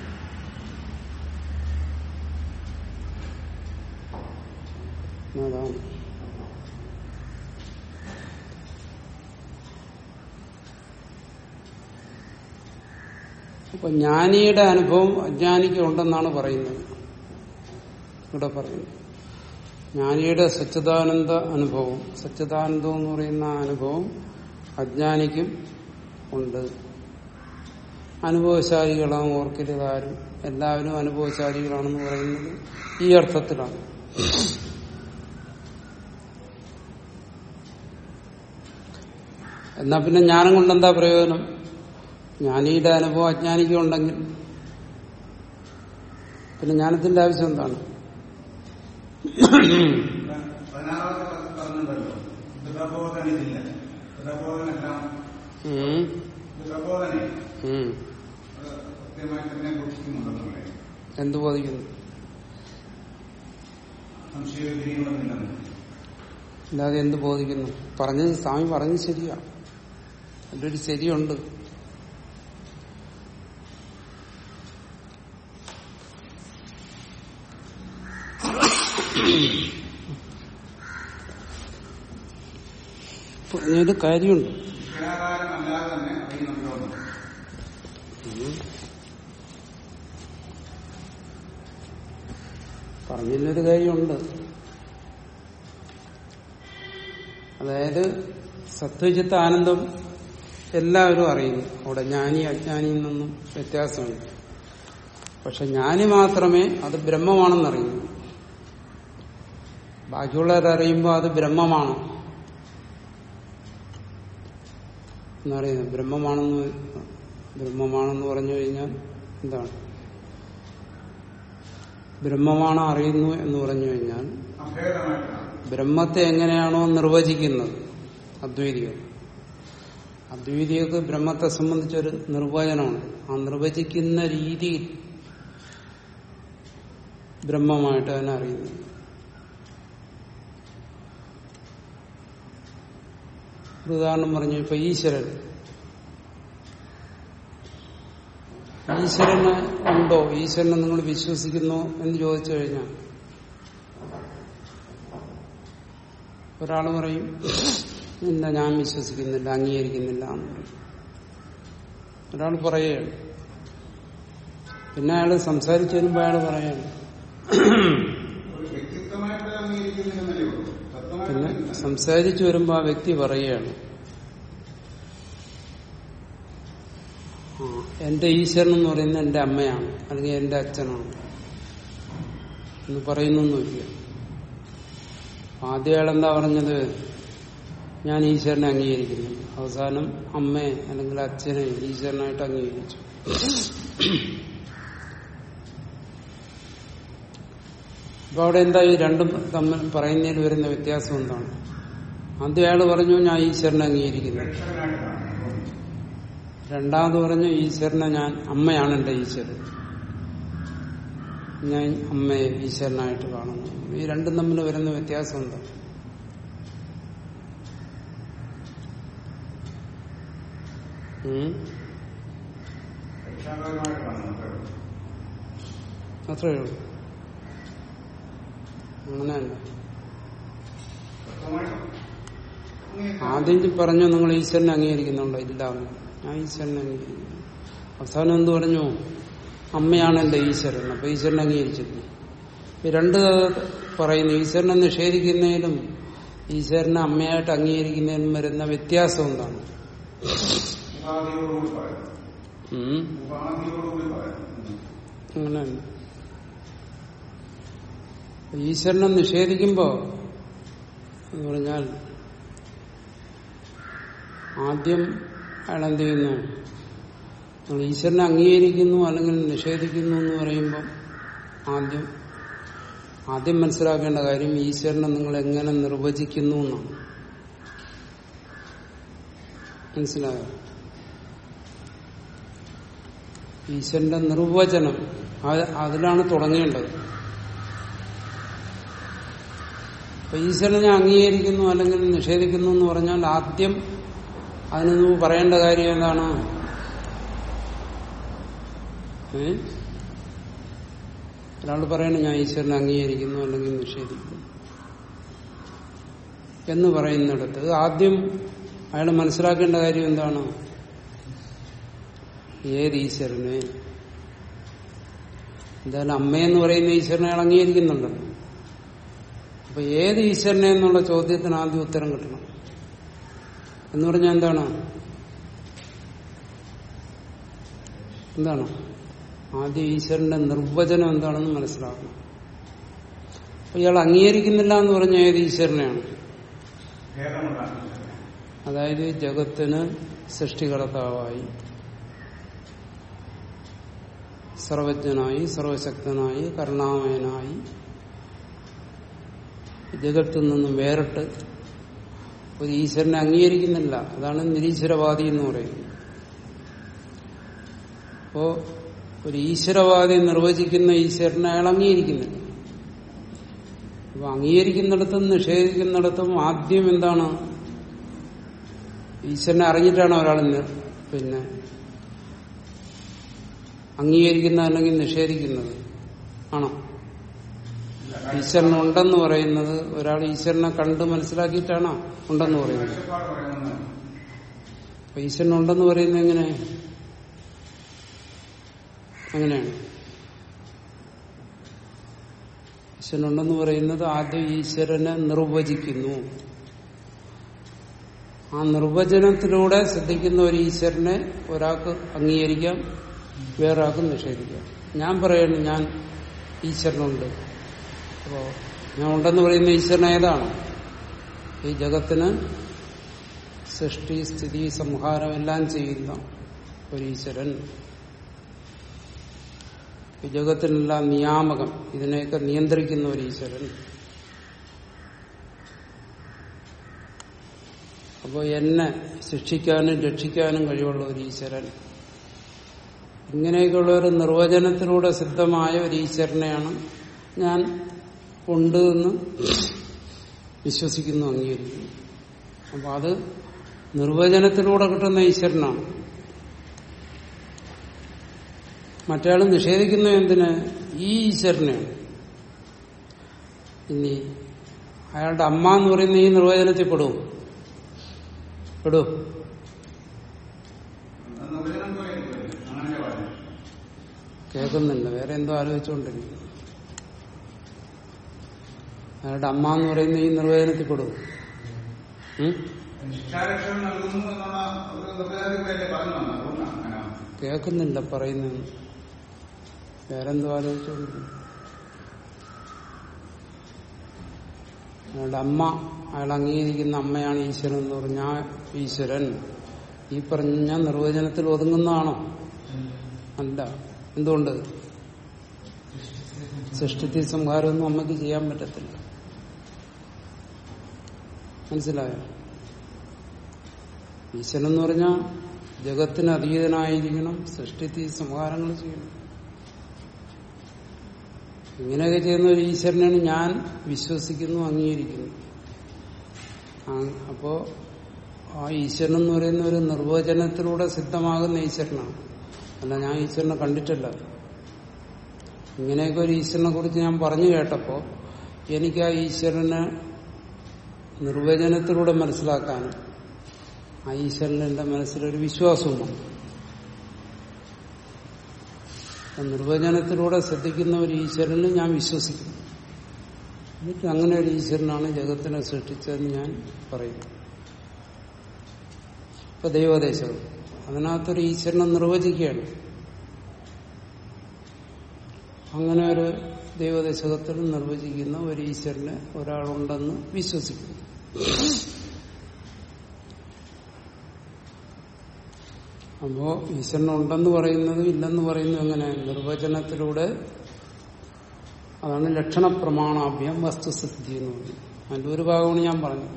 അതാണ് അപ്പൊ ജ്ഞാനിയുടെ അനുഭവം അജ്ഞാനിക്ക് ഉണ്ടെന്നാണ് പറയുന്നത് ഇവിടെ പറയുന്നത് ജ്ഞാനിയുടെ സച്ചിദാനന്ദ അനുഭവം സച്ചിദാനന്ദം എന്ന് പറയുന്ന ആ അനുഭവം അജ്ഞാനിക്കും ഉണ്ട് അനുഭവശാലികളാണ് ഓർക്കരുതാരും എല്ലാവരും അനുഭവശാലികളാണെന്ന് പറയുന്നത് ഈ അർത്ഥത്തിലാണ് എന്നാ പിന്നെ ജ്ഞാനം കൊണ്ടെന്താ പ്രയോജനം ജ്ഞാനിയുടെ അനുഭവം അജ്ഞാനിക്കും ഉണ്ടെങ്കിൽ പിന്നെ ജ്ഞാനത്തിന്റെ ആവശ്യം എന്താണ് പതിനാറാമത്തെ ക്ലാസ്സിൽ പറഞ്ഞിട്ടുണ്ടല്ലോ ദൃഢബോധനിതില്ല ദൃഢബോധനെല്ലാം ഉം. ദൃഢബോധനെ ഉം. അത് കൃത്യമായി തന്നെ ബോധിക്കുന്നുണ്ടെന്ന് പറയും എന്ത് ബോധിക്കുന്നു സംശയഗിരികളൊന്നില്ലെന്ന് അല്ലാതെ എന്ത് ബോധിക്കുന്നു പറഞ്ഞത് സ്വാമി പറഞ്ഞത് ശരിയാ അതിന്റെ ഒരു ശരിയുണ്ട് പറഞ്ഞൊരു കാര്യമുണ്ട് നിരാകാരമല്ലാതെ തന്നെ അറിയുന്നുണ്ടോ പറഞ്ഞതിലൊരു കാര്യമുണ്ട് അതായത് സത്വജിത്ത് ആനന്ദം എല്ലാവരും അറിയുന്നു അവിടെ ജ്ഞാനി അജ്ഞാനിയിൽ നിന്നും വ്യത്യാസമില്ല പക്ഷെ ജ്ഞാനി മാത്രമേ അത് ബ്രഹ്മമാണെന്നറിയുന്നു ബാക്കിയുള്ളവരറിയുമ്പോൾ അത് ബ്രഹ്മമാണ് എന്നറിയുന്നത് ബ്രഹ്മമാണെന്ന് ബ്രഹ്മമാണെന്ന് പറഞ്ഞു കഴിഞ്ഞാൽ എന്താണ് ബ്രഹ്മമാണ് അറിയുന്നു എന്ന് പറഞ്ഞു കഴിഞ്ഞാൽ അഭേദമായിട്ടാണ് ബ്രഹ്മത്തെ എങ്ങനെയാണോ നിർവചിക്കുന്നത് അദ്വൈതികൾ അദ്വൈതികൾക്ക് ബ്രഹ്മത്തെ സംബന്ധിച്ചൊരു നിർവചനമുണ്ട് ആ നിർവചിക്കുന്ന രീതിയിൽ ബ്രഹ്മമായിട്ട് തന്നെ അറിയുന്നു ഒരു ഉദാഹരണം പറഞ്ഞു ഇപ്പൊ ഈശ്വരൻ ഈശ്വരന് ഉണ്ടോ ഈശ്വരനെ നിങ്ങൾ വിശ്വസിക്കുന്നോ എന്ന് ചോദിച്ചു കഴിഞ്ഞാൽ ഒരാൾ പറയും ഇല്ല ഞാൻ വിശ്വസിക്കുന്നില്ല അംഗീകരിക്കുന്നില്ല എന്ന് പറയും ഒരാൾ പറയുകയാണ് പിന്നെ അയാൾ സംസാരിച്ചു വരുമ്പോൾ അയാൾ പറയുകയാണ് ഒരു വ്യക്തിത്വമായിട്ട് അംഗീകരിക്കുന്നില്ലെന്നല്ലേ ഉള്ളൂ പിന്നെ തത്വമായിട്ട് സംസാരിച്ചു വരുമ്പോൾ ആ വ്യക്തി പറയുകയാണ് ആ, എന്റെ ഈശ്വരൻ എന്ന് പറയുന്നത് എന്റെ അമ്മയാണ് അല്ലെങ്കിൽ എന്റെ അച്ഛനാണ് എന്ന് പറയുന്നൊന്നുമില്ല ആദ്യം അയാൾ എന്താ പറഞ്ഞത് ഞാൻ ഈശ്വരനെ അംഗീകരിക്കുന്നു അവസാനം അമ്മയെ അല്ലെങ്കിൽ അച്ഛനെ ഈശ്വരനായിട്ട് അംഗീകരിച്ചു അപ്പൊ അവിടെ എന്താ ഈ രണ്ടും തമ്മിൽ പറയുന്നതിൽ വരുന്ന വ്യത്യാസം എന്താണ് ആദ്യം അയാൾ പറഞ്ഞു ഞാൻ ഈശ്വരനെ അംഗീകരിക്കുന്നു രക്ഷകനായിട്ടാണ് രണ്ടാമത് പറഞ്ഞു ഈശ്വരനെ ഞാൻ അമ്മയാണ് എന്റെ ഈശ്വരൻ ഞാൻ അമ്മയെ ഈശ്വരനായിട്ട് കാണുന്നു ഈ രണ്ടും തമ്മിൽ വരുന്ന വ്യത്യാസം എന്താ ഉം? രക്ഷാകരമായിട്ടാണ് നമുക്ക് അത്രയേ ഉള്ളൂ അങ്ങനെയല്ല തത്വമായിട്ട് അംഗീകരിക്കാം. ആദ്യം പറഞ്ഞു നിങ്ങൾ ഈശ്വരനെ അംഗീകരിക്കുന്നുണ്ടോ ഇല്ല ഞാൻ ഈശ്വരനെ അംഗീകരിക്കുന്നു അവസാനം എന്ത് പറഞ്ഞു അമ്മയാണ് എന്റെ ഈശ്വരൻ അപ്പൊ ഈശ്വരനെ അംഗീകരിച്ചില്ല ഈ രണ്ട് പറയുന്നു ഈശ്വരനെ നിഷേധിക്കുന്നതിലും ഈശ്വരനെ അമ്മയായിട്ട് അംഗീകരിക്കുന്നതിലും വരുന്ന വ്യത്യാസം എന്താണ് ഉപാധിയോടുകൂടി പറയാം ഉം? ഉപാധിയോടുകൂടി പറയാം ഉം. അങ്ങനെയല്ല ഈശ്വരനെ നിഷേധിക്കുമ്പോ എന്ന് പറഞ്ഞാൽ ആദ്യം അയാൾ എന്ത് ചെയ്യുന്നു നമ്മൾ ഈശ്വരനെ അംഗീകരിക്കുന്നു അല്ലെങ്കിൽ നിഷേധിക്കുന്നു എന്ന് പറയുമ്പോൾ ആദ്യം ആദ്യം മനസ്സിലാക്കേണ്ട കാര്യം ഈശ്വരനെ നിങ്ങൾ എങ്ങനെ നിർവചിക്കുന്നു എന്നാണ് മനസ്സിലായോ ഈശ്വരന്റെ നിർവചനം അത് അതിലാണ് തുടങ്ങേണ്ടത് അപ്പൊ ഈശ്വരനെ ഞാൻ അംഗീകരിക്കുന്നു അല്ലെങ്കിൽ നിഷേധിക്കുന്നു എന്ന് പറഞ്ഞാൽ ആദ്യം അതിന് മുമ്പ് പറയേണ്ട കാര്യം എന്താണ് ഏ ഒരാൾ പറയണ ഞാൻ ഈശ്വരനെ അംഗീകരിക്കുന്നു അല്ലെങ്കിൽ നിഷേധിക്കുന്നു എന്ന് പറയുന്നിടത്ത് ആദ്യം അയാൾ മനസ്സിലാക്കേണ്ട കാര്യം എന്താണ് ഏത് ഈശ്വരനെ എന്തായാലും അമ്മയെന്ന് പറയുന്ന ഈശ്വരനെ അയാൾ അംഗീകരിക്കുന്നുണ്ടല്ലോ അപ്പൊ ഏത് ഈശ്വരനെ എന്നുള്ള ചോദ്യത്തിന് ആദ്യം ഉത്തരം കിട്ടണം എന്ന് പറഞ്ഞാൽ എന്താണ് എന്താണ് ആദ്യം ഈശ്വരന്റെ നിർവചനം എന്താണെന്ന് മനസ്സിലാക്കണം അപ്പൊ ഇയാൾ അംഗീകരിക്കുന്നില്ല എന്ന് പറഞ്ഞ ഏത് ഈശ്വരനെയാണ് ഭേദമുണ്ടാകും അതായത് ജഗത്തിന് സൃഷ്ടികർത്താവായി സർവജ്ഞനായി സർവശക്തനായി കരുണാമയനായി ജഗത്തിൽ നിന്നും വേറിട്ട് ഒരു ഈശ്വരനെ അംഗീകരിക്കുന്നില്ല അതാണ് നിരീശ്വരവാദി എന്ന് പറയുന്നത് അപ്പോ ഒരു ഈശ്വരവാദി നിർവചിക്കുന്ന ഈശ്വരനെ അയാൾ അംഗീകരിക്കുന്നില്ല അപ്പൊ അംഗീകരിക്കുന്നിടത്തും നിഷേധിക്കുന്നിടത്തും ആദ്യം എന്താണ് ഈശ്വരനെ അറിഞ്ഞിട്ടാണ് ഒരാൾ നി- പിന്നെ അംഗീകരിക്കുന്ന അല്ലെങ്കിൽ നിഷേധിക്കുന്നത് ആണോ ഈശ്വരൻ ഉണ്ടെന്ന് പറയുന്നത് ഒരാൾ ഈശ്വരനെ കണ്ട് മനസ്സിലാക്കിയിട്ടാണോ ഉണ്ടെന്ന് പറയുന്നത് കാഴ്ചപ്പാട് പറയുന്നത് അപ്പൊ ഈശ്വരൻ ഉണ്ടെന്ന് പറയുന്നത് എങ്ങനെ അങ്ങനെയാണ് ഈശ്വരനുണ്ടെന്ന് പറയുന്നത് ആദ്യം ഈശ്വരനെ നിർവചിക്കുന്നു ആ നിർവചനത്തിലൂടെ ശ്രദ്ധിക്കുന്ന ഒരു ഈശ്വരനെ ഒരാൾക്ക് അംഗീകരിക്കാം വേറൊരാൾക്ക് നിഷേധിക്കാം ഞാൻ പറയുന്നു ഞാൻ ഈശ്വരനുണ്ട് അപ്പോ ഞാൻ ഉണ്ടെന്ന് പറയുന്ന ഈശ്വരൻ ഏതാണ് ഈ ജഗത്തിന് സൃഷ്ടി സ്ഥിതി സംഹാരം എല്ലാം ചെയ്യുന്ന ഒരു ഈശ്വരൻ ഈ ജഗത്തിനെല്ലാം നിയാമകം ഇതിനെയൊക്കെ നിയന്ത്രിക്കുന്ന ഒരു ഈശ്വരൻ അപ്പോൾ എന്നെ ശിക്ഷിക്കാനും രക്ഷിക്കാനും കഴിവുള്ള ഒരു ഈശ്വരൻ ഇങ്ങനെയൊക്കെയുള്ള ഒരു നിർവചനത്തിലൂടെ സിദ്ധമായ ഒരു ഈശ്വരനെയാണ് ഞാൻ ഉണ്ട് എന്ന് വിശ്വസിക്കുന്നു അംഗീകരിക്കുന്നു അപ്പൊ അത് നിർവചനത്തിലൂടെ കിട്ടുന്ന ഈശ്വരനാണ് മറ്റയാൾ നിഷേധിക്കുന്ന എന്തിന് ഈ ഈശ്വരനെയാണ് ഇനി അയാളുടെ അമ്മ എന്ന് പറയുന്ന ഈ നിർവചനത്തിൽ പെടും പെടും നിർവചനം പോലെ അങ്ങനെ പറഞ്ഞു കേൾക്കുന്നില്ല വേറെ എന്തോ ആലോചിച്ചുകൊണ്ടിരിക്കുന്നു അയാളുടെ അമ്മ എന്ന് പറയുന്ന ഈ നിർവചനത്തിൽ പെടും ഉം? ശിക്ഷാരക്ഷണം നൽകുന്നു എന്നുള്ള ഒരു നിർവചനത്തിലല്ലേ പറഞ്ഞു വന്നത് അതുകൊണ്ടാണ് അങ്ങനെ കേൾക്കുന്നില്ല പറയുന്നത് വേറെന്തോ ആലോചിച്ചുകൊണ്ടിരിക്കുന്നു അയാളുടെ അമ്മ അയാൾ അംഗീകരിക്കുന്ന അമ്മയാണ് ഈശ്വരൻ എന്ന് പറഞ്ഞാൽ ഈശ്വരൻ ഈ പറഞ്ഞ നിർവചനത്തിൽ ഒതുങ്ങുന്നതാണോ അല്ല എന്തുകൊണ്ട് സൃഷ്ടിത്തി സംഹാരമൊന്നും അമ്മയ്ക്ക് ചെയ്യാൻ പറ്റത്തില്ല മനസ്സിലായോ ഈശ്വരൻ എന്ന് പറഞ്ഞാൽ ജഗത്തിന് അതീതനായിരിക്കണം സൃഷ്ടിത്തി സംഹാരങ്ങൾ ചെയ്യണം ഇങ്ങനെയൊക്കെ ചെയ്യുന്ന ഒരു ഈശ്വരനാണ് ഞാൻ വിശ്വസിക്കുന്നു അംഗീകരിക്കുന്നു ആ, അപ്പോ ആ ഈശ്വരൻ എന്ന് പറയുന്ന ഒരു നിർവചനത്തിലൂടെ സിദ്ധമാകുന്ന ഈശ്വരനാണ് അല്ല ഞാൻ ഈശ്വരനെ കണ്ടിട്ടില്ല ഇങ്ങനെയൊക്കെ ഒരു ഈശ്വരനെ കുറിച്ച് ഞാൻ പറഞ്ഞു കേട്ടപ്പോ എനിക്ക് ആ ഈശ്വരനെ നിർവചനത്തിലൂടെ മനസ്സിലാക്കാനും ആ ഈശ്വരന് എന്റെ മനസ്സിലൊരു വിശ്വാസവും വന്നു. ആ നിർവചനത്തിലൂടെ ശ്രദ്ധിക്കുന്ന ഒരു ഈശ്വരന് ഞാൻ വിശ്വസിക്കുന്നു എന്നിട്ട് അങ്ങനെ ഒരു ഈശ്വരനാണ് ജഗത്തിനെ സൃഷ്ടിച്ചതെന്ന് ഞാൻ പറയുന്നു ഇപ്പൊ ദൈവദേശം അതിനകത്തൊരു ഈശ്വരനെ നിർവചിക്കുകയാണ് അങ്ങനെ ഒരു ദൈവദശകത്തിൽ നിർവചിക്കുന്ന ഒരു ഈശ്വരനെ ഒരാളുണ്ടെന്ന് വിശ്വസിക്കുന്നു അപ്പോ ഈശ്വരൻ ഉണ്ടെന്ന് പറയുന്നതും ഇല്ലെന്ന് പറയുന്നതും എങ്ങനെ നിർവചനത്തിലൂടെ അതാണ് ലക്ഷണ പ്രമാണാഭ്യം വസ്തുസിദ്ധി എന്ന് പറയുന്നത് അതിന്റെ ഒരു ഭാഗമാണ് ഞാൻ പറഞ്ഞത്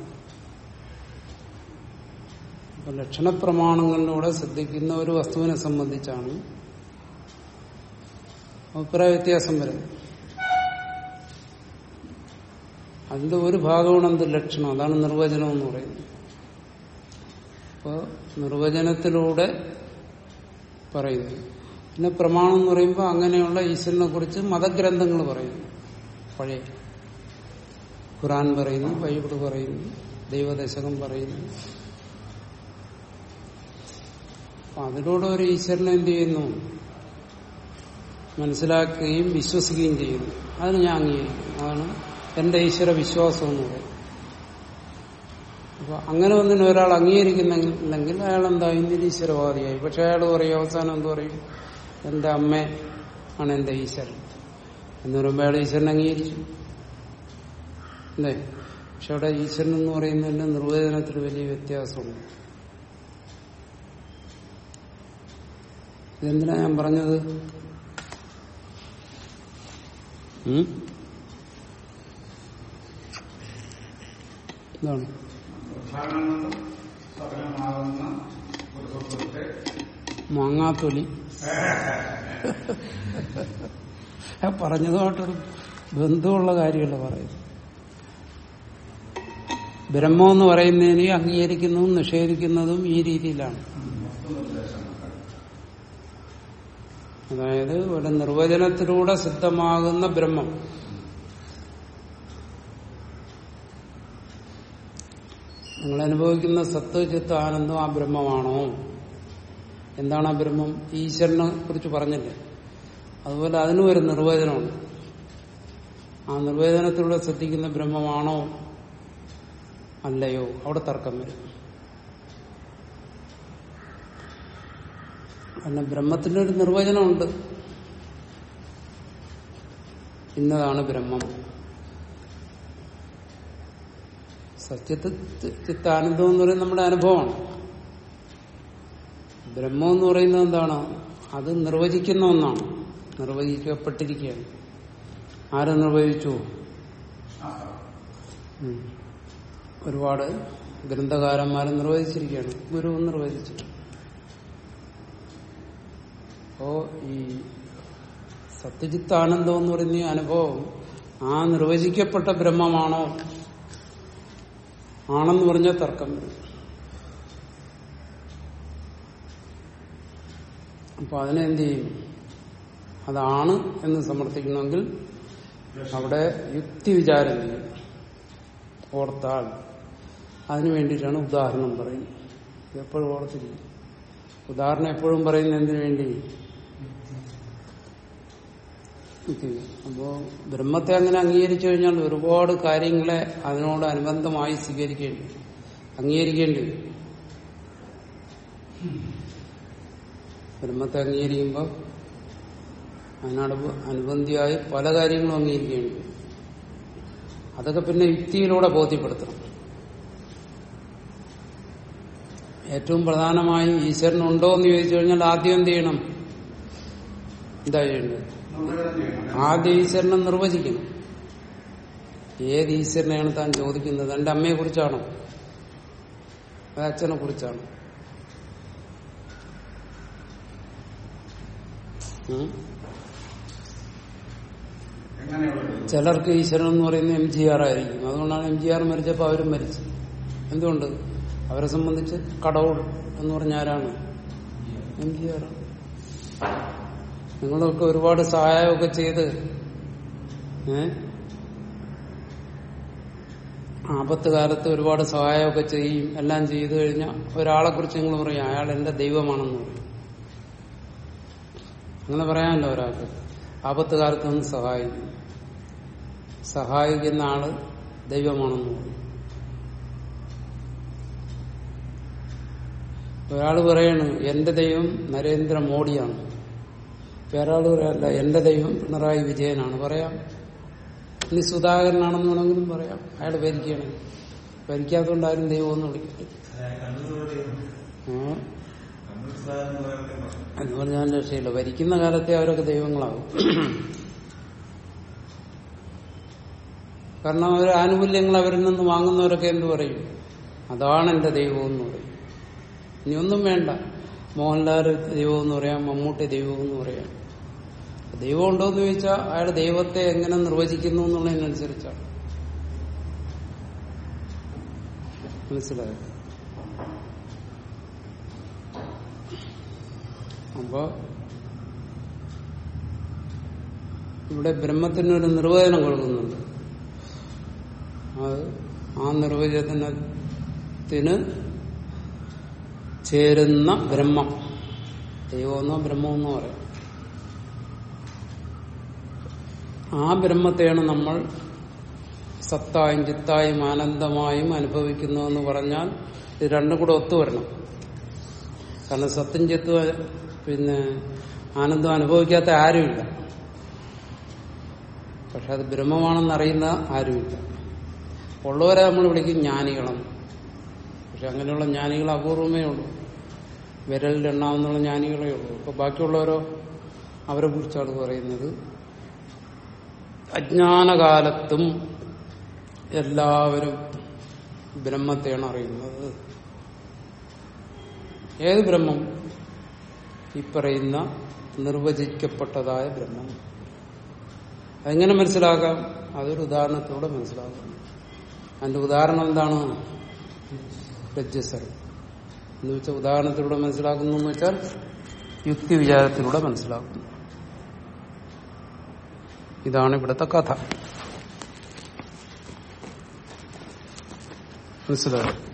അപ്പൊ ലക്ഷണ പ്രമാണങ്ങളിലൂടെ ശ്രദ്ധിക്കുന്ന ഒരു വസ്തുവിനെ സംബന്ധിച്ചാണ് അഭിപ്രായ വ്യത്യാസം വരുന്നത് അതിന്റെ ഒരു ഭാഗമാണ് എന്ത് ലക്ഷണം അതാണ് നിർവചനം എന്ന് പറയുന്നത് അപ്പോൾ നിർവചനത്തിലൂടെ പറയുന്നു പിന്നെ പ്രമാണം എന്ന് പറയുമ്പോൾ അങ്ങനെയുള്ള ഈശ്വരനെ കുറിച്ച് മതഗ്രന്ഥങ്ങൾ പറയുന്നു പഴയ ഖുറാൻ പറയുന്നു ബൈബിൾ പറയുന്നു ദൈവദശകം പറയുന്നു അപ്പൊ അതിലൂടെ ഒരു ഈശ്വരനെ എന്ത് ചെയ്യുന്നു മനസ്സിലാക്കുകയും വിശ്വസിക്കുകയും ചെയ്യുന്നു അതിന് ഞാൻ അംഗീകരിക്കുന്നു അതാണ് എന്റെ ഈശ്വര വിശ്വാസം എന്ന് പറയുന്നത് അപ്പൊ അങ്ങനെ ഒന്നിനെ ഒരാൾ അംഗീകരിക്കുന്നില്ലെങ്കിൽ അയാൾ എന്താ നിരീശ്വരവാദിയായി പക്ഷെ അയാൾ പറയും അവസാനം എന്ത് പറയും എന്റെ അമ്മ ആണ് എന്റെ ഈശ്വരൻ എന്ന് പറയുമ്പോൾ അയാൾ ഈശ്വരൻ അംഗീകരിച്ചു അല്ലേ പക്ഷെ അവിടെ ഈശ്വരൻ എന്ന് പറയുന്നതിന്റെ നിർവചനത്തിൽ വലിയ വ്യത്യാസമുണ്ട് ഇതെന്തിനാ ഞാൻ പറഞ്ഞത് ഉം? എന്താണ് ഉദാഹരണം കൊണ്ട് സഫലമാകുന്ന ഒരു സ്വത്വത്തെ മാങ്ങാത്തൊലി ആ പറഞ്ഞതുമായിട്ടൊരു ബന്ധമുള്ള കാര്യമല്ല പറയുന്നത് ബ്രഹ്മം എന്ന് പറയുന്നതിനെ അംഗീകരിക്കുന്നതും നിഷേധിക്കുന്നതും ഈ രീതിയിലാണ് അതായത് ഒരു നിർവചനത്തിലൂടെ സിദ്ധമാകുന്ന ബ്രഹ്മം നിങ്ങൾ അനുഭവിക്കുന്ന സത്ത് ചിത്ത് ആനന്ദം ആ ബ്രഹ്മമാണോ എന്താണ് ആ ബ്രഹ്മം ഈശ്വരനെ കുറിച്ച് പറഞ്ഞില്ലേ അതുപോലെ അതിനും ഒരു നിർവചനമുണ്ട് ആ നിർവേദനത്തിലൂടെ ശ്രദ്ധിക്കുന്ന ബ്രഹ്മമാണോ അല്ലയോ അവിടെ തർക്കം വരും കാരണം ബ്രഹ്മത്തിന്റെ ഒരു നിർവചനമുണ്ട് ഇന്നതാണ് ബ്രഹ്മം സത്യത്തിൽ ചിത്താനന്ദം എന്ന് പറയുന്നത് നമ്മുടെ അനുഭവമാണ് ബ്രഹ്മം എന്ന് പറയുന്നത് എന്താണ് അത് നിർവചിക്കുന്ന ഒന്നാണ് നിർവചിക്കപ്പെട്ടിരിക്കുകയാണ് ആരെ നിർവചിച്ചു ഉം. ഒരുപാട് ഗ്രന്ഥകാരന്മാരെ നിർവചിച്ചിരിക്കുകയാണ് ഗുരുവും നിർവചിച്ചു അപ്പോ ഈ സത്യജിത്താനന്ദം എന്ന് പറയുന്ന ഈ അനുഭവം ആ നിർവചിക്കപ്പെട്ട ബ്രഹ്മമാണോ ആണെന്ന് പറഞ്ഞാൽ തർക്കം വരും അപ്പൊ അതിനെന്ത് ചെയ്യും അതാണ് എന്ന് സമർത്ഥിക്കണമെങ്കിൽ അവിടെ യുക്തി വിചാരം ചെയ്യും ഓർത്താൽ അതിനു വേണ്ടിയിട്ടാണ് ഉദാഹരണം പറയുന്നത് ഇത് എപ്പോഴും ഓർത്തിരിക്കും ഉദാഹരണം എപ്പോഴും പറയുന്നത് എന്തിനു വേണ്ടി യുക്തി. അപ്പോ ബ്രഹ്മത്തെ അങ്ങനെ അംഗീകരിച്ചു കഴിഞ്ഞാൽ ഒരുപാട് കാര്യങ്ങളെ അതിനോട് അനുബന്ധമായി സ്വീകരിക്കേണ്ടി വരും. അംഗീകരിക്കേണ്ടി വരും ബ്രഹ്മത്തെ അംഗീകരിക്കുമ്പോൾ അതിനോട് അനുബന്ധിയായി പല കാര്യങ്ങളും അംഗീകരിക്കേണ്ടി വരും അതൊക്കെ പിന്നെ യുക്തിയിലൂടെ ബോധ്യപ്പെടുത്തണം ഏറ്റവും പ്രധാനമായി ഈശ്വരനുണ്ടോ എന്ന് ചോദിച്ചു കഴിഞ്ഞാൽ ആദ്യം എന്ത് ചെയ്യണം എന്താ ചെയ്യേണ്ടത് നിർവചനം ചെയ്യണം ആദ്യം ഈശ്വരനെ നിർവചിക്കണം ഏത് ഈശ്വരനെയാണ് താൻ ചോദിക്കുന്നത് എന്റെ അമ്മയെ കുറിച്ചാണോ അത് അച്ഛനെ കുറിച്ചാണോ ഉം? എങ്ങനെയുള്ളത് ചിലർക്ക് ഈശ്വരൻ എന്ന് പറയുന്നത് എം ജി ആർ ആയിരിക്കും അതുകൊണ്ടാണ് എം ജി ആർ മരിച്ചപ്പോൾ അവരും മരിച്ചു എന്തുകൊണ്ട് അവരെ സംബന്ധിച്ച് കടവുൾ എന്ന് പറഞ്ഞ ആരാണ് എം ജി ആർ നിങ്ങളൊക്കെ ഒരുപാട് സഹായമൊക്കെ ചെയ്ത് ഏ ആപത്ത് കാലത്ത് ഒരുപാട് സഹായമൊക്കെ ചെയ്യും എല്ലാം ചെയ്തു കഴിഞ്ഞാൽ ഒരാളെ കുറിച്ച് നിങ്ങൾ പറയും അയാൾ എന്റെ ദൈവമാണെന്ന് പറയും അങ്ങനെ പറയാമല്ലോ ഒരാൾക്ക് ആപത്ത് കാലത്ത് ഒന്ന് സഹായിക്കും സഹായിക്കുന്ന ആള് ദൈവമാണെന്ന് പറയും ഒരാൾ പറയണു എന്റെ ദൈവം നരേന്ദ്രമോദിയാണ് വേറൊരാൾ പറയല്ല എന്റെ ദൈവം പിണറായി വിജയനാണ് പറയാം ഇനി സുധാകരനാണെന്ന് വേണമെങ്കിലും പറയാം അയാൾ ഭരിക്കുകയാണെങ്കിൽ ഭരിക്കാത്തതുകൊണ്ട് ആരും ദൈവമെന്ന് വിളിക്കട്ടെ ഏഹ് എന്ന് പറഞ്ഞാൽ രക്ഷയില്ല ഭരിക്കുന്ന കാലത്തെ അവരൊക്കെ ദൈവങ്ങളാകും കാരണം അവർ ആനുകൂല്യങ്ങൾ അവരിൽ നിന്ന് വാങ്ങുന്നവരൊക്കെ എന്ത് പറയും അതാണ് എന്റെ ദൈവം എന്ന് പറയും ഇനി ഒന്നും വേണ്ട മോഹൻലാൽ ദൈവം എന്ന് പറയാം മമ്മൂട്ടി ദൈവം എന്ന് പറയാം ദൈവം ഉണ്ടോ എന്ന് ചോദിച്ചാൽ അയാൾ ദൈവത്തെ എങ്ങനെ നിർവചിക്കുന്നു എന്നുള്ളതിനനുസരിച്ചാണ് മനസ്സിലായോ അപ്പോ ഇവിടെ ബ്രഹ്മത്തിനൊരു നിർവചനം കൊടുക്കുന്നുണ്ട് അത് ആ നിർവചനത്തിന് ചേരുന്ന ബ്രഹ്മം ദൈവമെന്നോ ബ്രഹ്മമെന്നോ പറയാം ആ ബ്രഹ്മത്തെയാണ് നമ്മൾ സത്തായും ചിത്തായും ആനന്ദമായും അനുഭവിക്കുന്നതെന്ന് പറഞ്ഞാൽ ഇത് രണ്ടും കൂടെ ഒത്തുവരണം കാരണം സത്യം ചിത്ത് പിന്നെ ആനന്ദം അനുഭവിക്കാത്ത ആരുമില്ല പക്ഷെ അത് ബ്രഹ്മമാണെന്ന് അറിയുന്ന ആരുമില്ല ഉള്ളവരെ നമ്മൾ വിളിക്കും ജ്ഞാനികളെന്ന് പക്ഷെ അങ്ങനെയുള്ള ജ്ഞാനികൾ അപൂർവമേ ഉള്ളൂ വിരലിൽ എണ്ണാവുന്നുള്ള ജ്ഞാനികളേ ഉള്ളൂ അപ്പൊ ബാക്കിയുള്ളവരോ അവരെ കുറിച്ചാണ് പറയുന്നത് അജ്ഞാനകാലത്തും എല്ലാവരും ബ്രഹ്മത്തെയാണ് അറിയുന്നത് ഏത് ബ്രഹ്മം ഈ പറയുന്ന നിർവചിക്കപ്പെട്ടതായ ബ്രഹ്മം അതെങ്ങനെ മനസ്സിലാക്കാം അതൊരു ഉദാഹരണത്തിലൂടെ മനസ്സിലാക്കാം അതിന്റെ ഉദാഹരണം എന്താണ് രജ്ജസർ എന്ന് വെച്ചാൽ ഉദാഹരണത്തിലൂടെ മനസ്സിലാക്കുന്നു എന്ന് വെച്ചാൽ യുക്തി വിചാരത്തിലൂടെ മനസ്സിലാക്കുന്നു ഇതാണ് ഇവിടുത്തെ കഥ മനസ്സിലായോ